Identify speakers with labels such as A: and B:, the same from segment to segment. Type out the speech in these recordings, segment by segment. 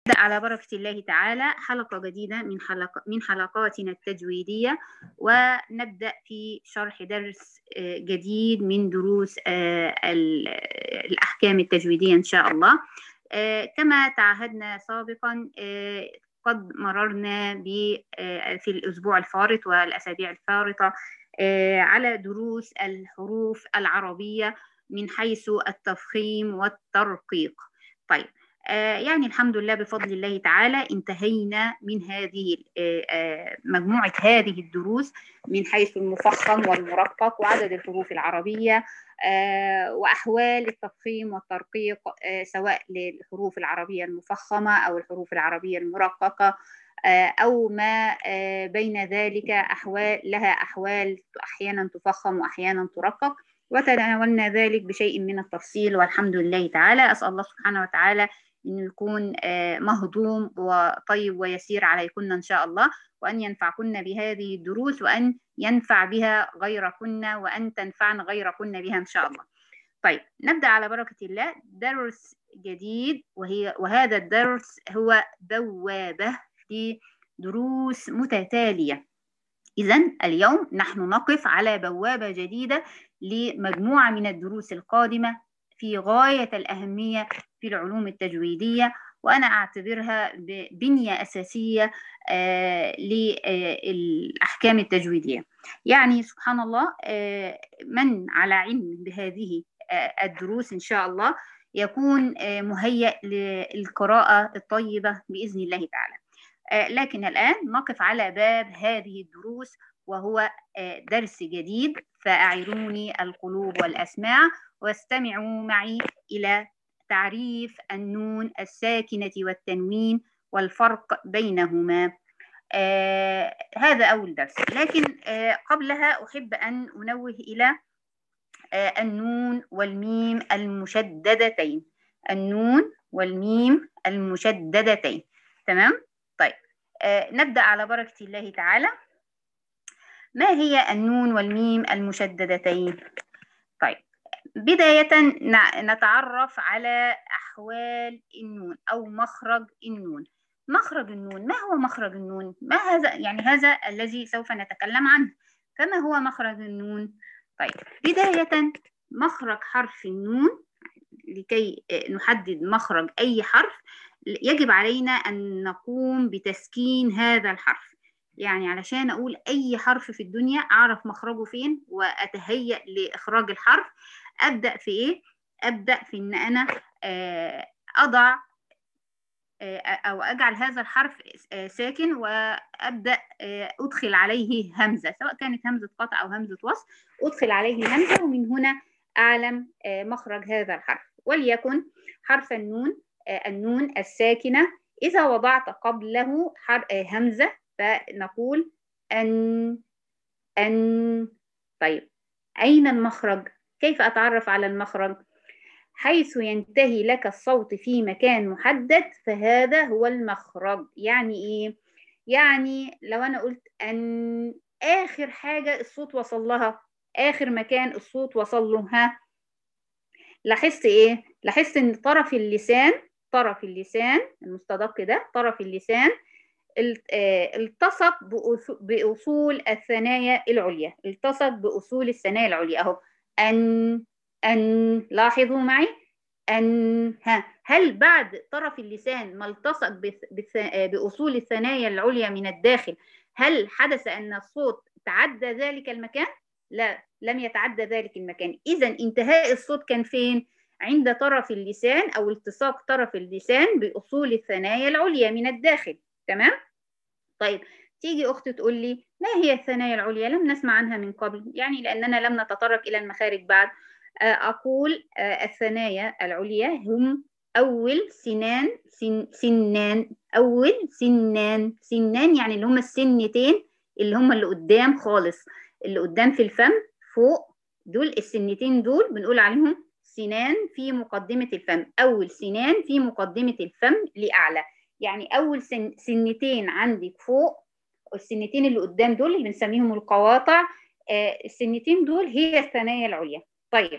A: نبدأ على بركة الله تعالى حلقة جديدة من حلق من حلقاتنا التجويدية ونبدأ في شرح درس جديد من دروس الأحكام التجويدية إن شاء الله كما تعهدنا سابقا قد مررنا في الأسبوع الفارط والأسابيع الفارطة على دروس الحروف العربية من حيث التفخيم والترقيق طيب يعني الحمد لله بفضل الله تعالى انتهينا من هذه مجموعة هذه الدروس من حيث المفخم والمرقق وعدد الحروف العربية وأحوال التفخيم والترقيق سواء للحروف العربية المفخمة أو الحروف العربية المرققة أو ما بين ذلك أحوال لها أحوال أحيانا تفخم وأحيانا ترقق وتناولنا ذلك بشيء من التفصيل والحمد لله تعالى أسأل الله سبحانه وتعالى أن يكون مهضوم وطيب ويسير عليكن إن شاء الله وأن ينفعكن بهذه الدروس وأن ينفع بها غيركن وأن تنفعن غيركن بها إن شاء الله طيب نبدأ على بركة الله درس جديد وهي وهذا الدرس هو بوابة في دروس متتالية إذا اليوم نحن نقف على بوابة جديدة لمجموعة من الدروس القادمة في غاية الأهمية في العلوم التجويدية وأنا أعتبرها بنية أساسية للأحكام التجويدية يعني سبحان الله من على علم بهذه الدروس إن شاء الله يكون مهيأ للقراءة الطيبة بإذن الله تعالى لكن الآن نقف على باب هذه الدروس وهو درس جديد فأعيروني القلوب والأسماع واستمعوا معي إلى تعريف النون الساكنة والتنوين والفرق بينهما آه هذا أول درس لكن آه قبلها أحب أن أنوه إلى آه النون والميم المشددتين النون والميم المشددتين تمام طيب آه نبدأ على بركة الله تعالى ما هي النون والميم المشددتين طيب بداية نتعرف على أحوال النون أو مخرج النون مخرج النون ما هو مخرج النون؟ ما هذا يعني هذا الذي سوف نتكلم عنه فما هو مخرج النون؟ طيب بداية مخرج حرف النون لكي نحدد مخرج أي حرف يجب علينا أن نقوم بتسكين هذا الحرف يعني علشان أقول أي حرف في الدنيا أعرف مخرجه فين وأتهيأ لإخراج الحرف أبدأ في إيه؟ أبدأ في إن أنا أضع أو أجعل هذا الحرف ساكن وأبدأ أدخل عليه همزة سواء كانت همزة قطع أو همزة وصل أدخل عليه همزة ومن هنا أعلم مخرج هذا الحرف وليكن حرف النون النون الساكنة إذا وضعت قبله همزة فنقول أن أن طيب أين المخرج؟ كيف أتعرف على المخرج؟ حيث ينتهي لك الصوت في مكان محدد فهذا هو المخرج يعني إيه؟ يعني لو أنا قلت أن آخر حاجة الصوت وصل لها آخر مكان الصوت وصل له ها لاحظت إيه؟ لاحظت إن طرف اللسان طرف اللسان المستدق ده طرف اللسان التصق بأصول الثنايا العليا التصق بأصول الثنايا العليا أهو أن أن لاحظوا معي أن ها هل بعد طرف اللسان ما التصق بأصول الثنايا العليا من الداخل هل حدث أن الصوت تعدى ذلك المكان؟ لا لم يتعدى ذلك المكان إذا انتهاء الصوت كان فين؟ عند طرف اللسان أو التصاق طرف اللسان بأصول الثنايا العليا من الداخل تمام؟ طيب تيجي أخت تقول لي ما هي الثنايا العليا لم نسمع عنها من قبل يعني لأننا لم نتطرق إلى المخارج بعد أقول الثنايا العليا هم أول سنان سن سنان أول سنان سنان يعني اللي هم السنتين اللي هم اللي قدام خالص اللي قدام في الفم فوق دول السنتين دول بنقول عليهم سنان في مقدمة الفم أول سنان في مقدمة الفم لأعلى يعني أول سن سنتين عندك فوق السنتين اللي قدام دول اللي بنسميهم القواطع آه السنتين دول هي الثنايا العليا طيب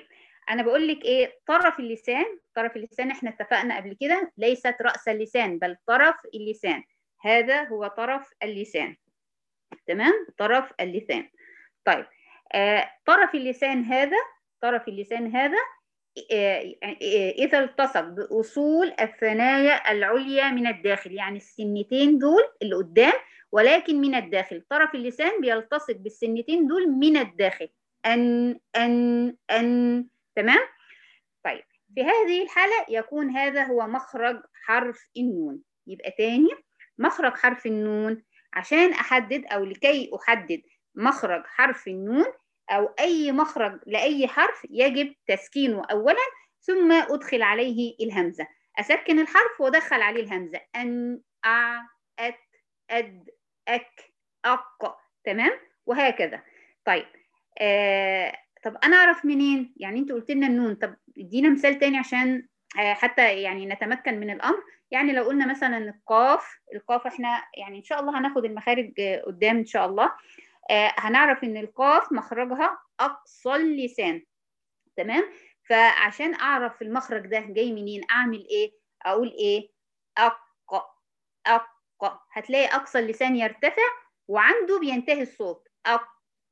A: انا بقول لك ايه طرف اللسان طرف اللسان احنا اتفقنا قبل كده ليست راس اللسان بل طرف اللسان هذا هو طرف اللسان تمام طرف اللسان طيب آه طرف اللسان هذا طرف اللسان هذا آه إذا التصق بأصول الثنايا العليا من الداخل يعني السنتين دول اللي قدام ولكن من الداخل طرف اللسان بيلتصق بالسنتين دول من الداخل أن أن أن تمام طيب في هذه الحالة يكون هذا هو مخرج حرف النون يبقى تاني مخرج حرف النون عشان أحدد أو لكي أحدد مخرج حرف النون أو أي مخرج لأي حرف يجب تسكينه أولا ثم أدخل عليه الهمزة أسكن الحرف وأدخل عليه الهمزة أن أ أت أد أك أق تمام وهكذا طيب آه طب أنا أعرف منين يعني أنت قلت لنا النون طب ادينا مثال تاني عشان آه حتى يعني نتمكن من الأمر يعني لو قلنا مثلا القاف القاف احنا يعني ان شاء الله هناخد المخارج قدام ان شاء الله آه هنعرف ان القاف مخرجها اقصى اللسان تمام فعشان اعرف المخرج ده جاي منين اعمل ايه اقول ايه اق اق هتلاقي اقصى اللسان يرتفع وعنده بينتهي الصوت اق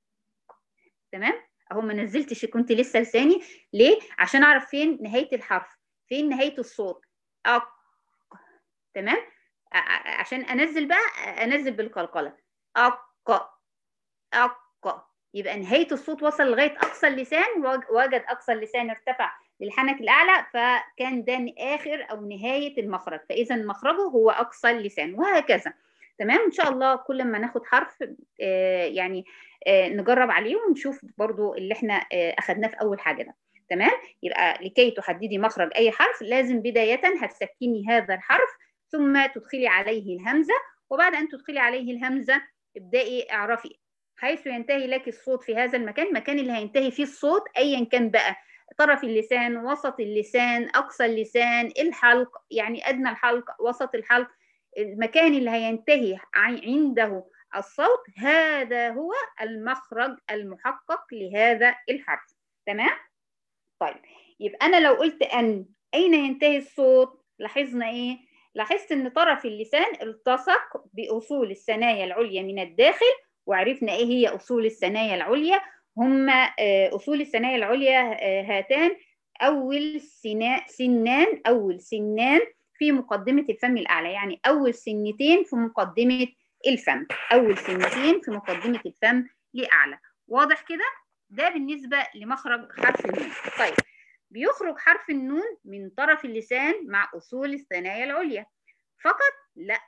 A: تمام اهو ما نزلتش كنت لسه لساني ليه عشان اعرف فين نهايه الحرف فين نهايه الصوت اق تمام عشان انزل بقى انزل بالقلقله اق اق يبقى نهايه الصوت وصل لغايه اقصى اللسان وجد اقصى اللسان ارتفع للحنك الاعلى فكان ده اخر او نهايه المخرج فاذا مخرجه هو اقصى اللسان وهكذا تمام ان شاء الله كل ما ناخد حرف آه يعني آه نجرب عليه ونشوف برضو اللي احنا آه اخدناه في اول حاجه ده تمام يبقى لكي تحددي مخرج اي حرف لازم بدايه هتسكني هذا الحرف ثم تدخلي عليه الهمزه وبعد ان تدخلي عليه الهمزه ابدأي اعرفي حيث ينتهي لك الصوت في هذا المكان المكان اللي هينتهي فيه الصوت ايا كان بقى طرف اللسان وسط اللسان اقصى اللسان الحلق يعني ادنى الحلق وسط الحلق المكان اللي هينتهي عنده الصوت هذا هو المخرج المحقق لهذا الحرف تمام طيب يبقى انا لو قلت ان اين ينتهي الصوت لاحظنا ايه لاحظت ان طرف اللسان التصق باصول الثنايا العليا من الداخل وعرفنا ايه هي اصول الثنايا العليا هم اصول الثنايا العليا هاتان اول سنان اول سنان في مقدمه الفم الاعلى يعني اول سنتين في مقدمه الفم اول سنتين في مقدمه الفم لاعلى واضح كده ده بالنسبه لمخرج حرف النون طيب بيخرج حرف النون من طرف اللسان مع اصول الثنايا العليا فقط لا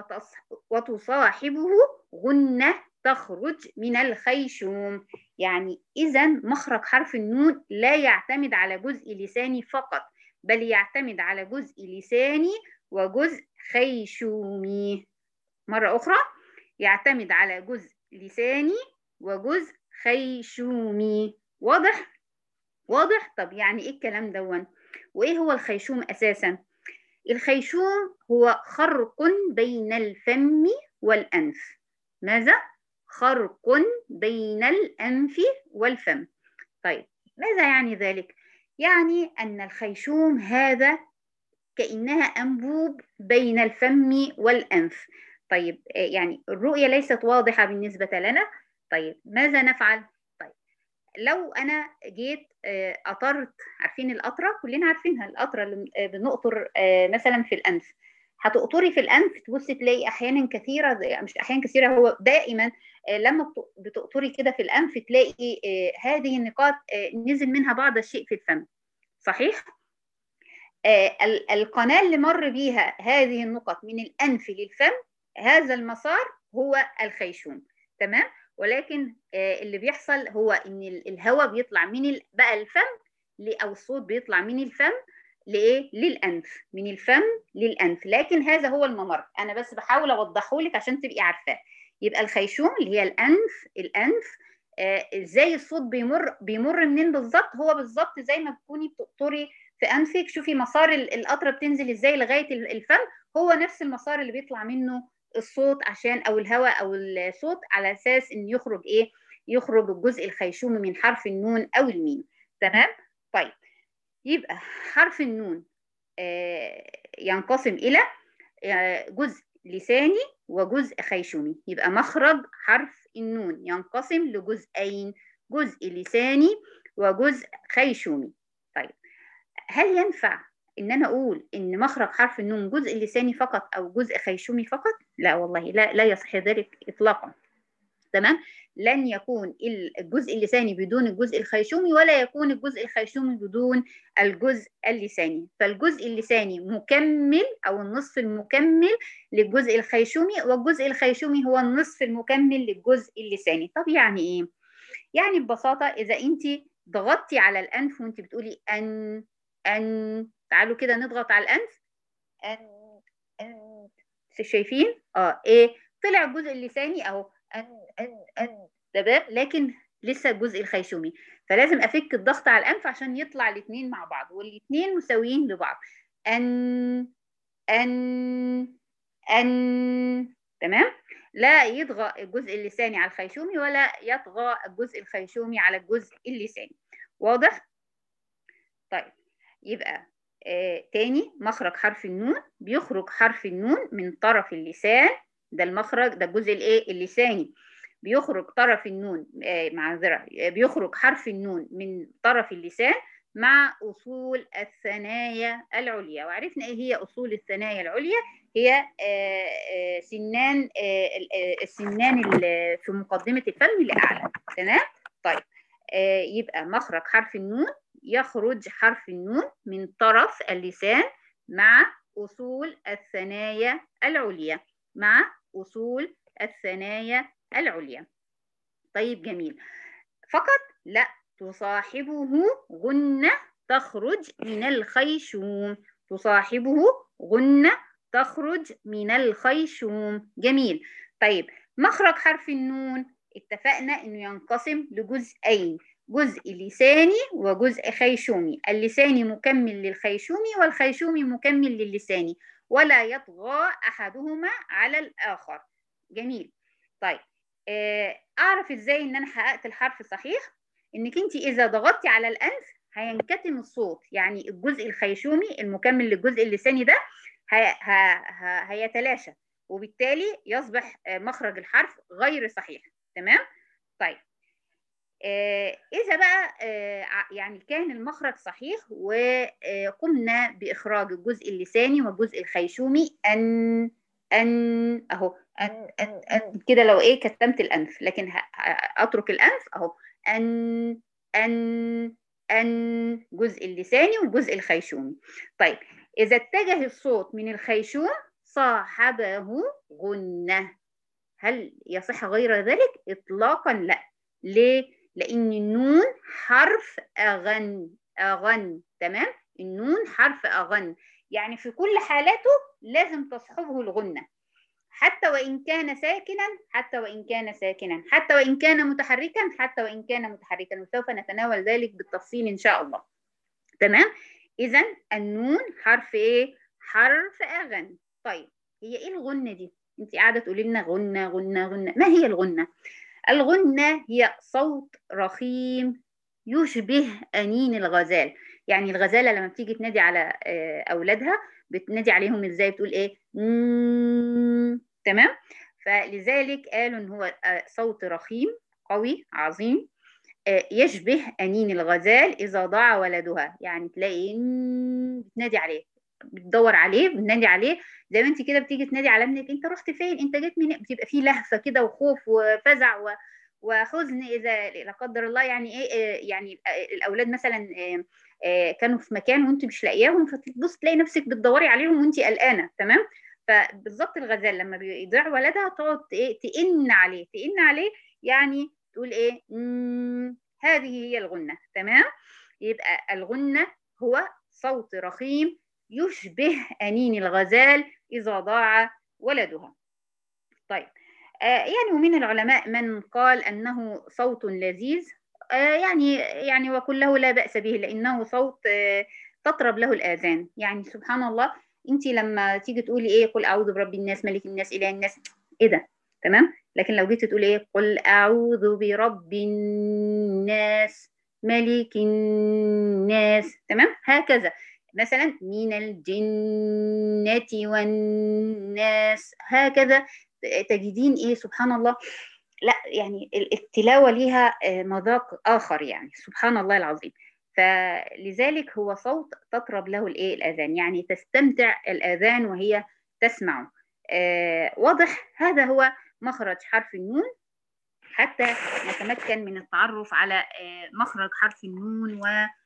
A: وتصاحبه غنه تخرج من الخيشوم يعني إذا مخرج حرف النون لا يعتمد على جزء لساني فقط بل يعتمد على جزء لساني وجزء خيشومي مرة أخرى يعتمد على جزء لساني وجزء خيشومي واضح؟ واضح؟ طب يعني إيه الكلام دون؟ وإيه هو الخيشوم أساسا؟ الخيشوم هو خرق بين الفم والأنف ماذا؟ خرق بين الأنف والفم طيب ماذا يعني ذلك؟ يعني أن الخيشوم هذا كأنها أنبوب بين الفم والأنف طيب يعني الرؤية ليست واضحة بالنسبة لنا طيب ماذا نفعل؟ طيب لو أنا جيت قطرت عارفين القطرة كلنا عارفينها القطرة اللي بنقطر مثلا في الأنف هتقطري في الانف تبصي تلاقي احيانا كثيره مش احيانا كثيره هو دائما لما بتقطري كده في الانف تلاقي هذه النقاط نزل منها بعض الشيء في الفم صحيح القناه اللي مر بيها هذه النقط من الانف للفم هذا المسار هو الخيشوم تمام ولكن اللي بيحصل هو ان الهواء بيطلع من بقى الفم او الصوت بيطلع من الفم لايه للانف من الفم للانف لكن هذا هو الممر انا بس بحاول اوضحه لك عشان تبقي عارفاه يبقى الخيشوم اللي هي الانف الانف ازاي آه الصوت بيمر بيمر منين بالظبط هو بالظبط زي ما تكوني بتقطري في انفك شوفي مسار القطره بتنزل ازاي لغايه الفم هو نفس المسار اللي بيطلع منه الصوت عشان او الهواء او الصوت على اساس ان يخرج ايه يخرج الجزء الخيشومي من حرف النون او الميم تمام طيب يبقى حرف النون ينقسم إلى جزء لساني وجزء خيشومي يبقى مخرج حرف النون ينقسم لجزئين جزء لساني وجزء خيشومي طيب هل ينفع ان انا اقول ان مخرج حرف النون جزء لساني فقط او جزء خيشومي فقط لا والله لا لا يصح ذلك اطلاقا تمام لن يكون الجزء اللساني بدون الجزء الخيشومي ولا يكون الجزء الخيشومي بدون الجزء اللساني فالجزء اللساني مكمل او النصف المكمل للجزء الخيشومي والجزء الخيشومي هو النصف المكمل للجزء اللساني طب يعني ايه يعني ببساطه اذا انت ضغطتي على الانف وانت بتقولي ان ان تعالوا كده نضغط على الانف ان ان شايفين اه ايه طلع الجزء اللساني اهو ان ان ان تمام لكن لسه الجزء الخيشومي فلازم افك الضغط على الانف عشان يطلع الاثنين مع بعض والاثنين مساويين لبعض ان ان ان تمام لا يطغى الجزء اللساني على الخيشومي ولا يطغى الجزء الخيشومي على الجزء اللساني واضح طيب يبقى آه تاني مخرج حرف النون بيخرج حرف النون من طرف اللسان ده المخرج ده الجزء الايه اللساني بيخرج طرف النون آه معذره بيخرج حرف النون من طرف اللسان مع اصول الثنايا العليا وعرفنا ايه هي اصول الثنايا العليا هي آه آه سنان السنان اللي في مقدمه الفم الاعلى تمام طيب يبقى مخرج حرف النون يخرج حرف النون من طرف اللسان مع أصول الثنايا العليا مع أصول الثنايا العليا طيب جميل فقط لا تصاحبه غنة تخرج من الخيشوم تصاحبه غنة تخرج من الخيشوم جميل طيب مخرج حرف النون اتفقنا انه ينقسم لجزئين جزء لساني وجزء خيشومي اللساني مكمل للخيشومي والخيشومي مكمل للساني ولا يطغى أحدهما على الآخر جميل طيب أعرف إزاي إن أنا حققت الحرف صحيح إنك أنت إذا ضغطتي على الأنف هينكتم الصوت يعني الجزء الخيشومي المكمل للجزء اللساني ده هيتلاشى وبالتالي يصبح مخرج الحرف غير صحيح تمام طيب آه إذا بقى آه يعني كان المخرج صحيح وقمنا بإخراج الجزء اللساني والجزء الخيشومي أن أن أهو أن أن أن كده لو إيه كتمت الأنف لكن أترك الأنف أهو أن أن أن جزء اللساني والجزء الخيشومي طيب إذا اتجه الصوت من الخيشوم صاحبه غنة هل يصح غير ذلك؟ إطلاقا لا ليه؟ لأن النون حرف أغن أغن تمام النون حرف أغن يعني في كل حالاته لازم تصحبه الغنة حتى وإن كان ساكنا حتى وإن كان ساكنا حتى وإن كان متحركا حتى وإن كان متحركا وسوف نتناول ذلك بالتفصيل إن شاء الله تمام إذا النون حرف إيه حرف أغن طيب هي إيه الغنة دي أنت قاعدة تقولي لنا غنة غنة غنة ما هي الغنة الغنة هي صوت رخيم يشبه أنين الغزال يعني الغزالة لما بتيجي تنادي على أولادها بتنادي عليهم إزاي بتقول إيه مم. تمام فلذلك قالوا إن هو صوت رخيم قوي عظيم يشبه أنين الغزال إذا ضاع ولدها يعني تلاقي بتنادي عليه بتدور عليه بتنادي عليه زي ما انت كده بتيجي تنادي على ابنك انت رحت فين انت جيت منين بتبقى فيه لهفه كده وخوف وفزع و... وحزن اذا لا قدر الله يعني ايه يعني الاولاد مثلا كانوا في مكان وانت مش لاقياهم فتبص تلاقي نفسك بتدوري عليهم وانت قلقانه تمام فبالظبط الغزال لما بيضيع ولدها تقعد ايه تئن عليه تئن عليه يعني تقول ايه هذه هي الغنه تمام يبقى الغنه هو صوت رخيم يشبه أنين الغزال إذا ضاع ولدها طيب آه يعني ومن العلماء من قال أنه صوت لذيذ آه يعني يعني وكله لا بأس به لأنه صوت آه تطرب له الآذان يعني سبحان الله أنت لما تيجي تقولي إيه قل أعوذ برب الناس ملك الناس إله الناس إيه ده تمام لكن لو جيت تقولي إيه قل أعوذ برب الناس ملك الناس تمام هكذا مثلا من الجنة والناس هكذا تجدين ايه سبحان الله لا يعني التلاوة ليها مذاق آخر يعني سبحان الله العظيم فلذلك هو صوت تطرب له الايه الاذان يعني تستمتع الاذان وهي تسمع آه واضح هذا هو مخرج حرف النون حتى نتمكن من التعرف على آه مخرج حرف النون و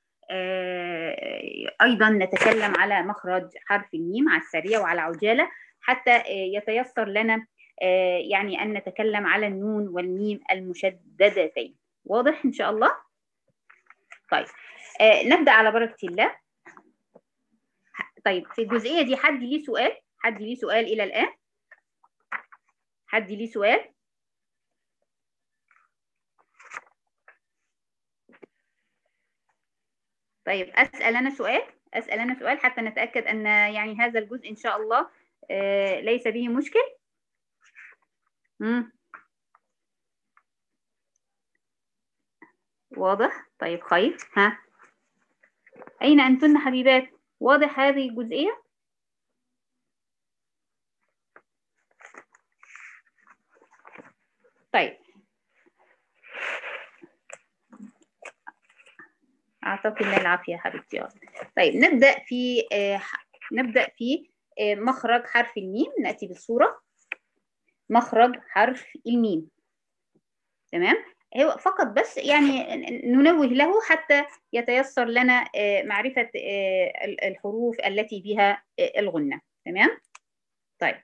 A: آه ايضا نتكلم على مخرج حرف الميم على السريع وعلى عجاله حتى يتيسر لنا يعني ان نتكلم على النون والميم المشددتين واضح ان شاء الله طيب آه نبدأ على بركة الله طيب في الجزئية دي حد ليه سؤال حد ليه سؤال إلى الآن حد ليه سؤال طيب أسأل أنا سؤال أسأل أنا سؤال حتى نتأكد أن يعني هذا الجزء إن شاء الله آه ليس به مشكل مم. واضح طيب خير ها أين أنتن حبيبات واضح هذه الجزئية طيب أعطاك الله العافية حبيبتي طيب نبدأ في آه نبدأ في آه مخرج حرف الميم نأتي بالصورة مخرج حرف الميم تمام هو فقط بس يعني ننوه له حتى يتيسر لنا معرفة الحروف التي بها الغنة تمام طيب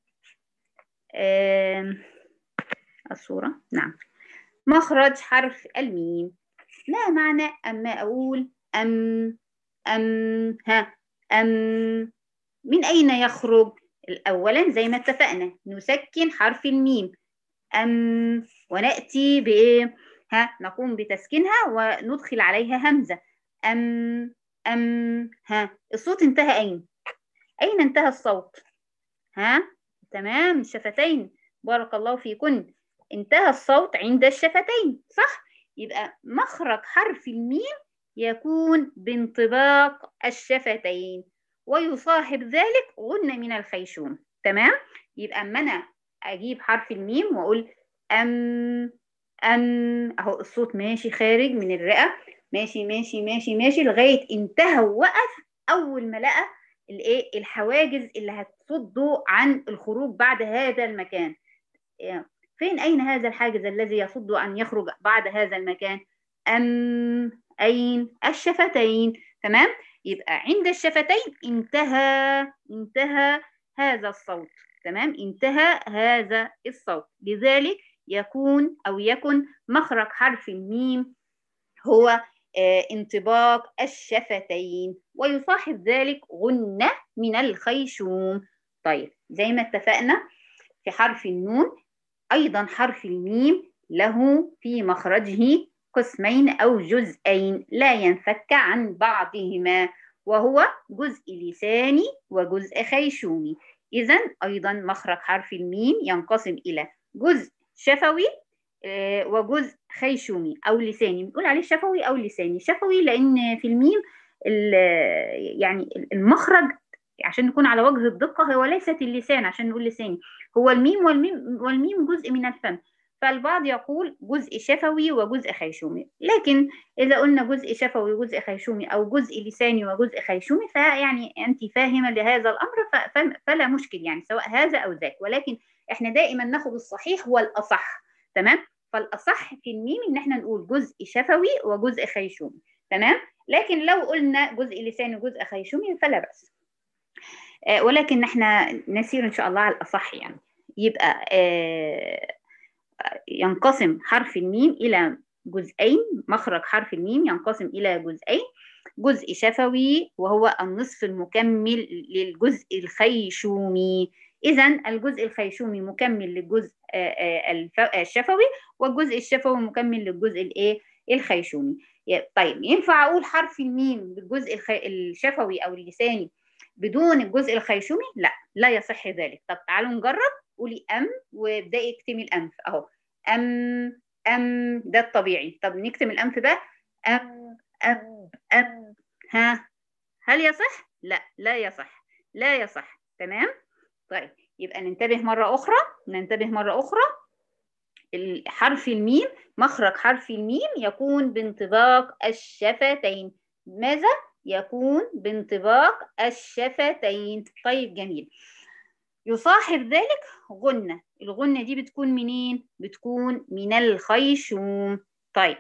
A: الصورة نعم مخرج حرف الميم ما معنى أما أقول أم أم ها أم من أين يخرج أولا زي ما اتفقنا نسكن حرف الميم أم ونأتي بإيه؟ ها نقوم بتسكينها وندخل عليها همزة أم أم ها الصوت انتهى أين؟ أين انتهى الصوت؟ ها تمام الشفتين بارك الله فيكن انتهى الصوت عند الشفتين صح؟ يبقى مخرج حرف الميم يكون بانطباق الشفتين ويصاحب ذلك غنة من الخيشوم تمام؟ يبقى أما أنا اجيب حرف الميم واقول ام ام اهو الصوت ماشي خارج من الرئه ماشي ماشي ماشي ماشي لغايه انتهى ووقف اول ما لقى الايه الحواجز اللي هتصده عن الخروج بعد هذا المكان فين اين هذا الحاجز الذي يصد ان يخرج بعد هذا المكان ام اين الشفتين تمام يبقى عند الشفتين انتهى انتهى هذا الصوت تمام انتهى هذا الصوت لذلك يكون أو يكن مخرج حرف الميم هو آه انطباق الشفتين ويصاحب ذلك غنة من الخيشوم طيب زي ما اتفقنا في حرف النون أيضا حرف الميم له في مخرجه قسمين أو جزئين لا ينفك عن بعضهما وهو جزء لساني وجزء خيشومي إذا أيضا مخرج حرف الميم ينقسم إلى جزء شفوي وجزء خيشومي أو لساني بنقول عليه شفوي أو لساني شفوي لأن في الميم يعني المخرج عشان نكون على وجه الدقة هو ليست اللسان عشان نقول لساني هو الميم والميم والميم جزء من الفم فالبعض يقول جزء شفوي وجزء خيشومي لكن إذا قلنا جزء شفوي وجزء خيشومي أو جزء لساني وجزء خيشومي فيعني أنت فاهمة لهذا الأمر فلا مشكل يعني سواء هذا أو ذاك ولكن إحنا دائما ناخد الصحيح والأصح تمام فالأصح في الميم إن إحنا نقول جزء شفوي وجزء خيشومي تمام لكن لو قلنا جزء لساني وجزء خيشومي فلا بأس آه ولكن احنا نسير إن شاء الله على الأصح يعني يبقى آه ينقسم حرف الميم إلى جزئين مخرج حرف الميم ينقسم إلى جزئين جزء شفوي وهو النصف المكمل للجزء الخيشومي إذا الجزء الخيشومي مكمل للجزء الشفوي والجزء الشفوي مكمل للجزء الإيه الخيشومي طيب ينفع أقول حرف الميم بالجزء الشفوي أو اللساني بدون الجزء الخيشومي لا لا يصح ذلك طب تعالوا نجرب قولي ام وابداي اكتمي الانف اهو ام ام ده الطبيعي طب نكتم الانف ده أم أم أم ها هل يصح؟ لا لا يصح لا يصح تمام؟ طيب يبقى ننتبه مرة أخرى ننتبه مرة أخرى حرف الميم مخرج حرف الميم يكون بانطباق الشفتين ماذا؟ يكون بانطباق الشفتين طيب جميل يصاحب ذلك غنة الغنة دي بتكون منين؟ بتكون من الخيشوم طيب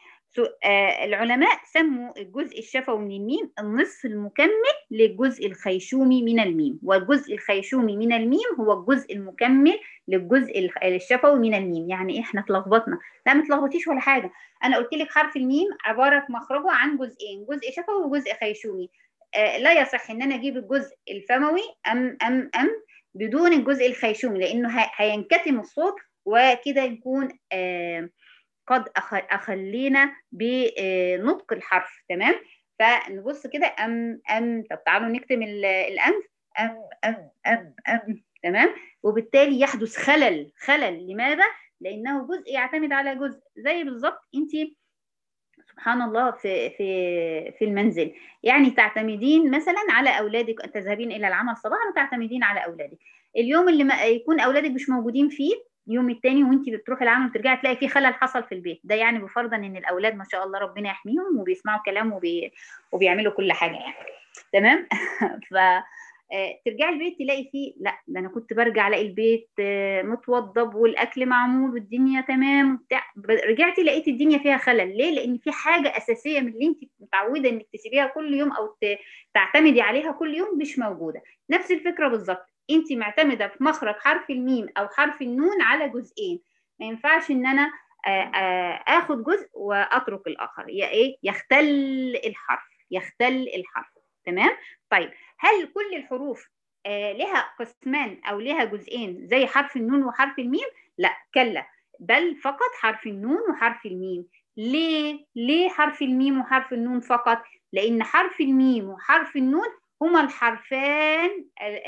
A: آه العلماء سموا الجزء الشفوي من الميم النصف المكمل للجزء الخيشومي من الميم والجزء الخيشومي من الميم هو الجزء المكمل للجزء الشفوي من الميم يعني احنا اتلخبطنا لا ما تلخبطيش ولا حاجه انا قلت لك حرف الميم عباره مخرجه عن جزئين جزء شفوي وجزء خيشومي آه لا يصح ان انا اجيب الجزء الفموي ام ام ام بدون الجزء الخيشومي لانه هينكتم الصوت وكده يكون آه قد أخلينا بنطق الحرف تمام فنبص كده أم أم طب تعالوا نكتم الأنف أم أم أم أم تمام وبالتالي يحدث خلل خلل لماذا؟ لأنه جزء يعتمد على جزء زي بالظبط أنت سبحان الله في في في المنزل يعني تعتمدين مثلا على اولادك تذهبين الى العمل صباحا وتعتمدين على اولادك اليوم اللي ما يكون اولادك مش موجودين فيه اليوم التاني وانت بتروحي العمل وترجعي تلاقي في خلل حصل في البيت ده يعني بفرضا ان الاولاد ما شاء الله ربنا يحميهم وبيسمعوا كلام وبي... وبيعملوا كل حاجه يعني تمام ف ترجعي البيت تلاقي فيه لا ده انا كنت برجع الاقي البيت متوضب والاكل معمول والدنيا تمام وبتاع رجعتي لقيتي الدنيا فيها خلل ليه لان في حاجه اساسيه من اللي انت متعوده انك تسيبيها كل يوم او تعتمدي عليها كل يوم مش موجوده نفس الفكره بالظبط انت معتمده في مخرج حرف الميم او حرف النون على جزئين ما ينفعش ان انا اخد جزء واترك الاخر يا ايه يختل الحرف يختل الحرف تمام طيب هل كل الحروف آه لها قسمان او لها جزئين زي حرف النون وحرف الميم لا كلا بل فقط حرف النون وحرف الميم ليه ليه حرف الميم وحرف النون فقط لان حرف الميم وحرف النون هما الحرفان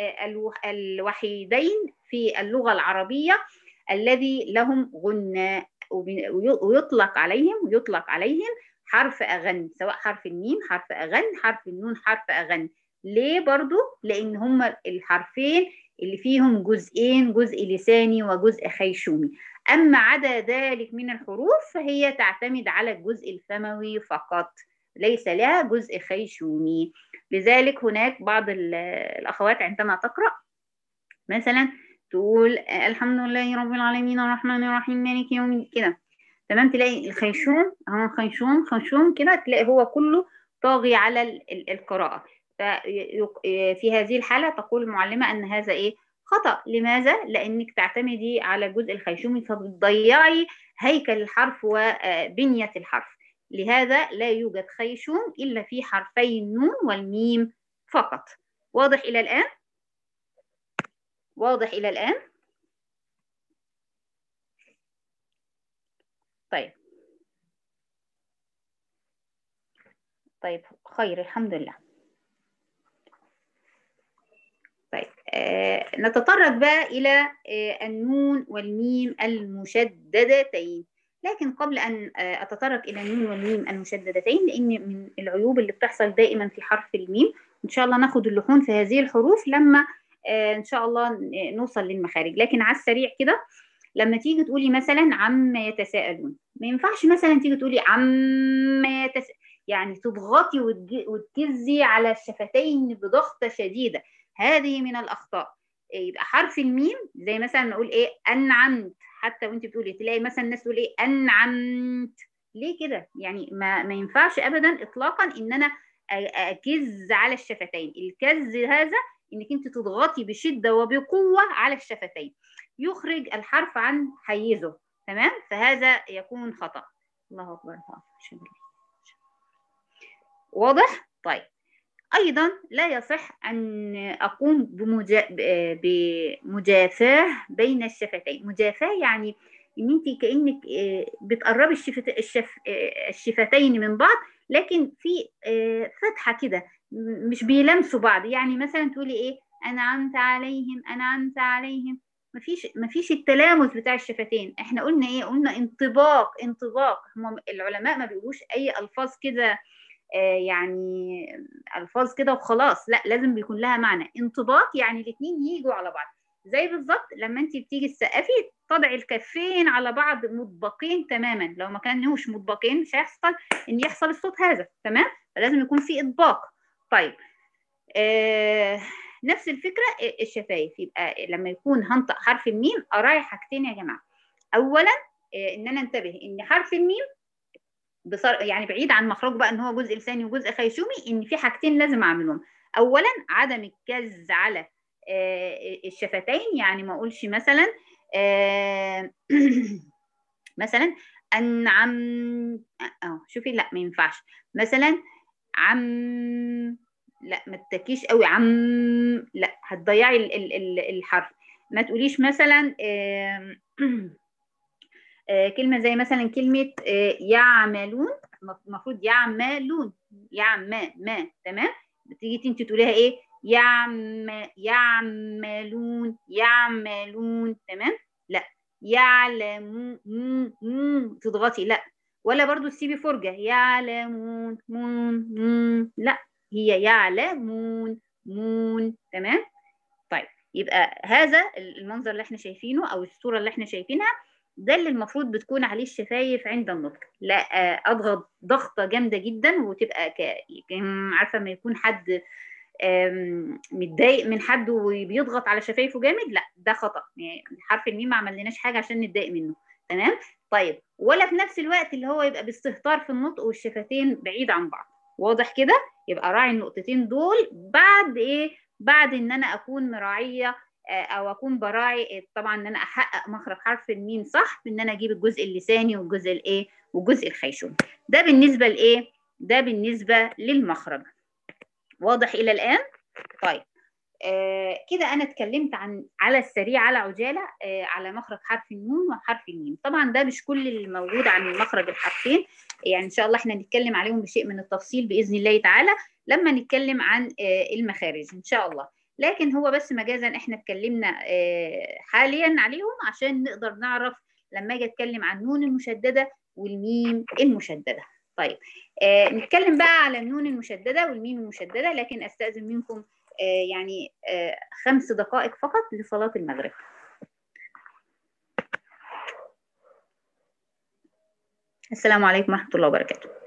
A: الوحيدين في اللغة العربية الذي لهم غنى ويطلق عليهم ويطلق عليهم حرف أغن سواء حرف الميم حرف أغن حرف النون حرف أغن ليه برضو؟ لأن هما الحرفين اللي فيهم جزئين جزء لساني وجزء خيشومي أما عدا ذلك من الحروف فهي تعتمد على الجزء الفموي فقط ليس لها جزء خيشومي لذلك هناك بعض الأخوات عندما تقرأ مثلا تقول الحمد لله رب العالمين الرحمن الرحيم مالك يوم كده تمام تلاقي الخيشوم اهو خيشوم خيشوم كده تلاقي هو كله طاغي على القراءة في هذه الحالة تقول المعلمة أن هذا إيه خطأ لماذا؟ لأنك تعتمدي على الجزء الخيشومي فبتضيعي هيكل الحرف وبنية الحرف لهذا لا يوجد خيشوم إلا في حرفي النون والميم فقط واضح إلى الآن؟ واضح إلى الآن؟ طيب طيب خير الحمد لله طيب آه نتطرق بقى إلى آه النون والميم المشددتين لكن قبل أن آه أتطرق إلى النون والميم المشددتين لأن من العيوب اللي بتحصل دائما في حرف الميم إن شاء الله ناخد اللحون في هذه الحروف لما آه إن شاء الله نوصل للمخارج لكن على السريع كده لما تيجي تقولي مثلا عما يتساءلون ما ينفعش مثلا تيجي تقولي عما يتساءلون يعني تضغطي وتجزي على الشفتين بضغطة شديدة هذه من الأخطاء يبقى حرف الميم زي مثلا نقول إيه أنعمت حتى وأنت بتقولي تلاقي مثلا الناس تقول إيه أنعمت ليه كده يعني ما, ما ينفعش أبدا إطلاقا إن أنا أكز على الشفتين الكز هذا إنك أنت تضغطي بشدة وبقوة على الشفتين يخرج الحرف عن حيزه تمام فهذا يكون خطأ الله أكبر واضح؟ طيب أيضا لا يصح أن أقوم بمجا... بمجافاة بين الشفتين مجافاة يعني إن أنت كأنك بتقربي الشفت... الشف... الشفتين من بعض لكن في فتحة كده مش بيلمسوا بعض يعني مثلا تقولي إيه أنعمت عليهم أنعمت عليهم مفيش مفيش التلامس بتاع الشفتين احنا قلنا ايه قلنا انطباق انطباق هم العلماء ما بيقولوش اي الفاظ كده آه يعني الفاظ كده وخلاص لا لازم بيكون لها معنى انطباق يعني الاثنين يجوا على بعض زي بالظبط لما انت بتيجي تسقفي تضعي الكفين على بعض مطبقين تماما لو ما كانوش مطبقين مش هيحصل ان يحصل الصوت هذا تمام فلازم يكون في اطباق طيب آه نفس الفكره الشفايف يبقى لما يكون هنطق حرف الميم اراعي حاجتين يا جماعه اولا آه ان انا انتبه ان حرف الميم بصر يعني بعيد عن مخرجه بقى ان هو جزء لساني وجزء خيشومي ان في حاجتين لازم اعملهم اولا عدم الكز على آه الشفتين يعني ما اقولش مثلا آه مثلا انعم اه شوفي لا ما ينفعش مثلا عم لا ما تتكيش قوي عم لا هتضيعي ال ال ال الحرف ما تقوليش مثلا آه آه كلمه زي مثلا كلمه آه يعملون المفروض يعملون يعم ما تمام بتيجي انت تقوليها ايه يعم يعملون يعملون تمام لا يعلمون تضغطي لا ولا برضو تسيبي فرجة يعلمون مون مون لا هي يعلمون مون تمام طيب يبقى هذا المنظر اللي احنا شايفينه او الصورة اللي احنا شايفينها ده اللي المفروض بتكون عليه الشفايف عند النطق لا اضغط ضغطة جامدة جدا وتبقى ك... عارفة ما يكون حد متضايق من حد وبيضغط على شفايفه جامد لا ده خطأ يعني حرف الميم ما عملناش حاجة عشان نتضايق منه تمام طيب ولا في نفس الوقت اللي هو يبقى باستهتار في النطق والشفتين بعيد عن بعض واضح كده يبقى راعي النقطتين دول بعد ايه بعد ان انا اكون مراعيه او اكون براعي طبعا ان انا احقق مخرج حرف الميم صح ان انا اجيب الجزء اللساني والجزء الايه والجزء الخيشومي ده بالنسبه لايه ده بالنسبه للمخرج واضح الى الان طيب آه كده انا اتكلمت عن على السريع على عجاله آه على مخرج حرف النون وحرف الميم طبعا ده مش كل الموجود عن مخرج الحرفين يعني ان شاء الله احنا نتكلم عليهم بشيء من التفصيل باذن الله تعالى لما نتكلم عن آه المخارج ان شاء الله لكن هو بس مجازا احنا اتكلمنا آه حاليا عليهم عشان نقدر نعرف لما اجي اتكلم عن النون المشدده والميم المشدده طيب آه نتكلم بقى على النون المشدده والميم المشدده لكن استاذن منكم آه يعني آه خمس دقائق فقط لصلاة المغرب السلام عليكم ورحمة الله وبركاته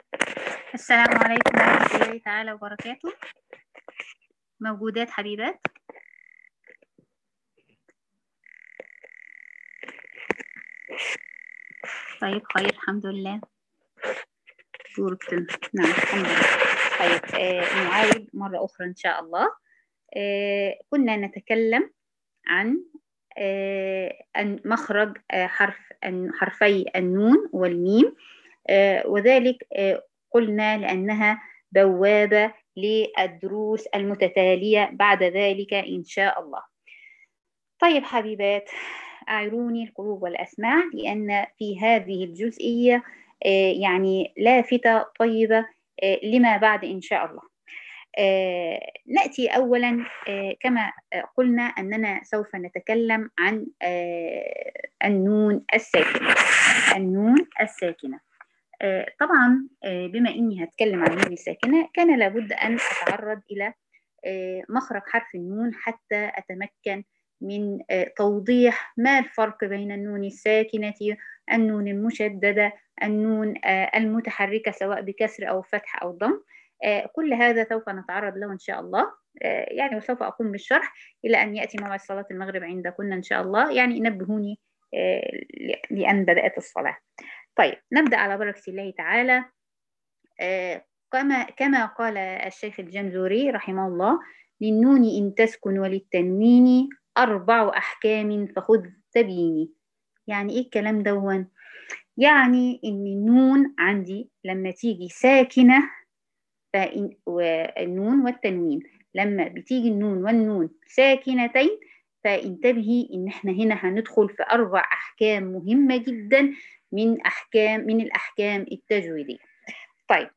A: السلام عليكم ورحمة الله تعالى وبركاته موجودات حبيبات طيب خير الحمد لله دورك نعم الحمد لله طيب آه نعاود مرة أخرى إن شاء الله آه كنا نتكلم عن آه أن مخرج آه حرف حرفي النون والميم آه وذلك آه قلنا لأنها بوابة للدروس المتتالية بعد ذلك إن شاء الله طيب حبيبات أعيروني القلوب والأسماع لأن في هذه الجزئية يعني لافتة طيبة لما بعد إن شاء الله نأتي أولا كما قلنا أننا سوف نتكلم عن النون الساكنة النون الساكنة طبعا بما اني هتكلم عن النون الساكنه كان لابد ان اتعرض الى مخرج حرف النون حتى اتمكن من توضيح ما الفرق بين النون الساكنه النون المشدده النون المتحركه سواء بكسر او فتح او ضم كل هذا سوف نتعرض له ان شاء الله يعني وسوف اقوم بالشرح الى ان ياتي موعد صلاه المغرب عندكن ان شاء الله يعني نبهوني لان بدات الصلاه طيب نبدأ على بركة الله تعالى آه كما كما قال الشيخ الجمزوري رحمه الله للنون إن تسكن وللتنوين أربع أحكام فخذ تبيني يعني إيه الكلام دون يعني إن النون عندي لما تيجي ساكنة فإن والنون والتنوين لما بتيجي النون والنون ساكنتين فانتبهي إن إحنا هنا هندخل في أربع أحكام مهمة جدا من أحكام من الأحكام التجويدية. طيب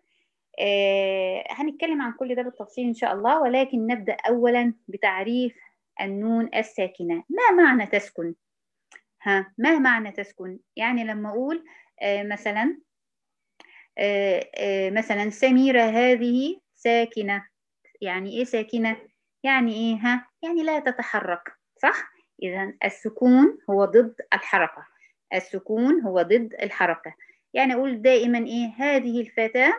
A: آه هنتكلم عن كل ده بالتفصيل إن شاء الله ولكن نبدأ أولا بتعريف النون الساكنة ما معنى تسكن؟ ها ما معنى تسكن؟ يعني لما أقول آه مثلا آه آه مثلا سميرة هذه ساكنة يعني إيه ساكنة؟ يعني إيه ها؟ يعني لا تتحرك صح؟ إذا السكون هو ضد الحركة السكون هو ضد الحركة يعني أقول دائما إيه هذه الفتاة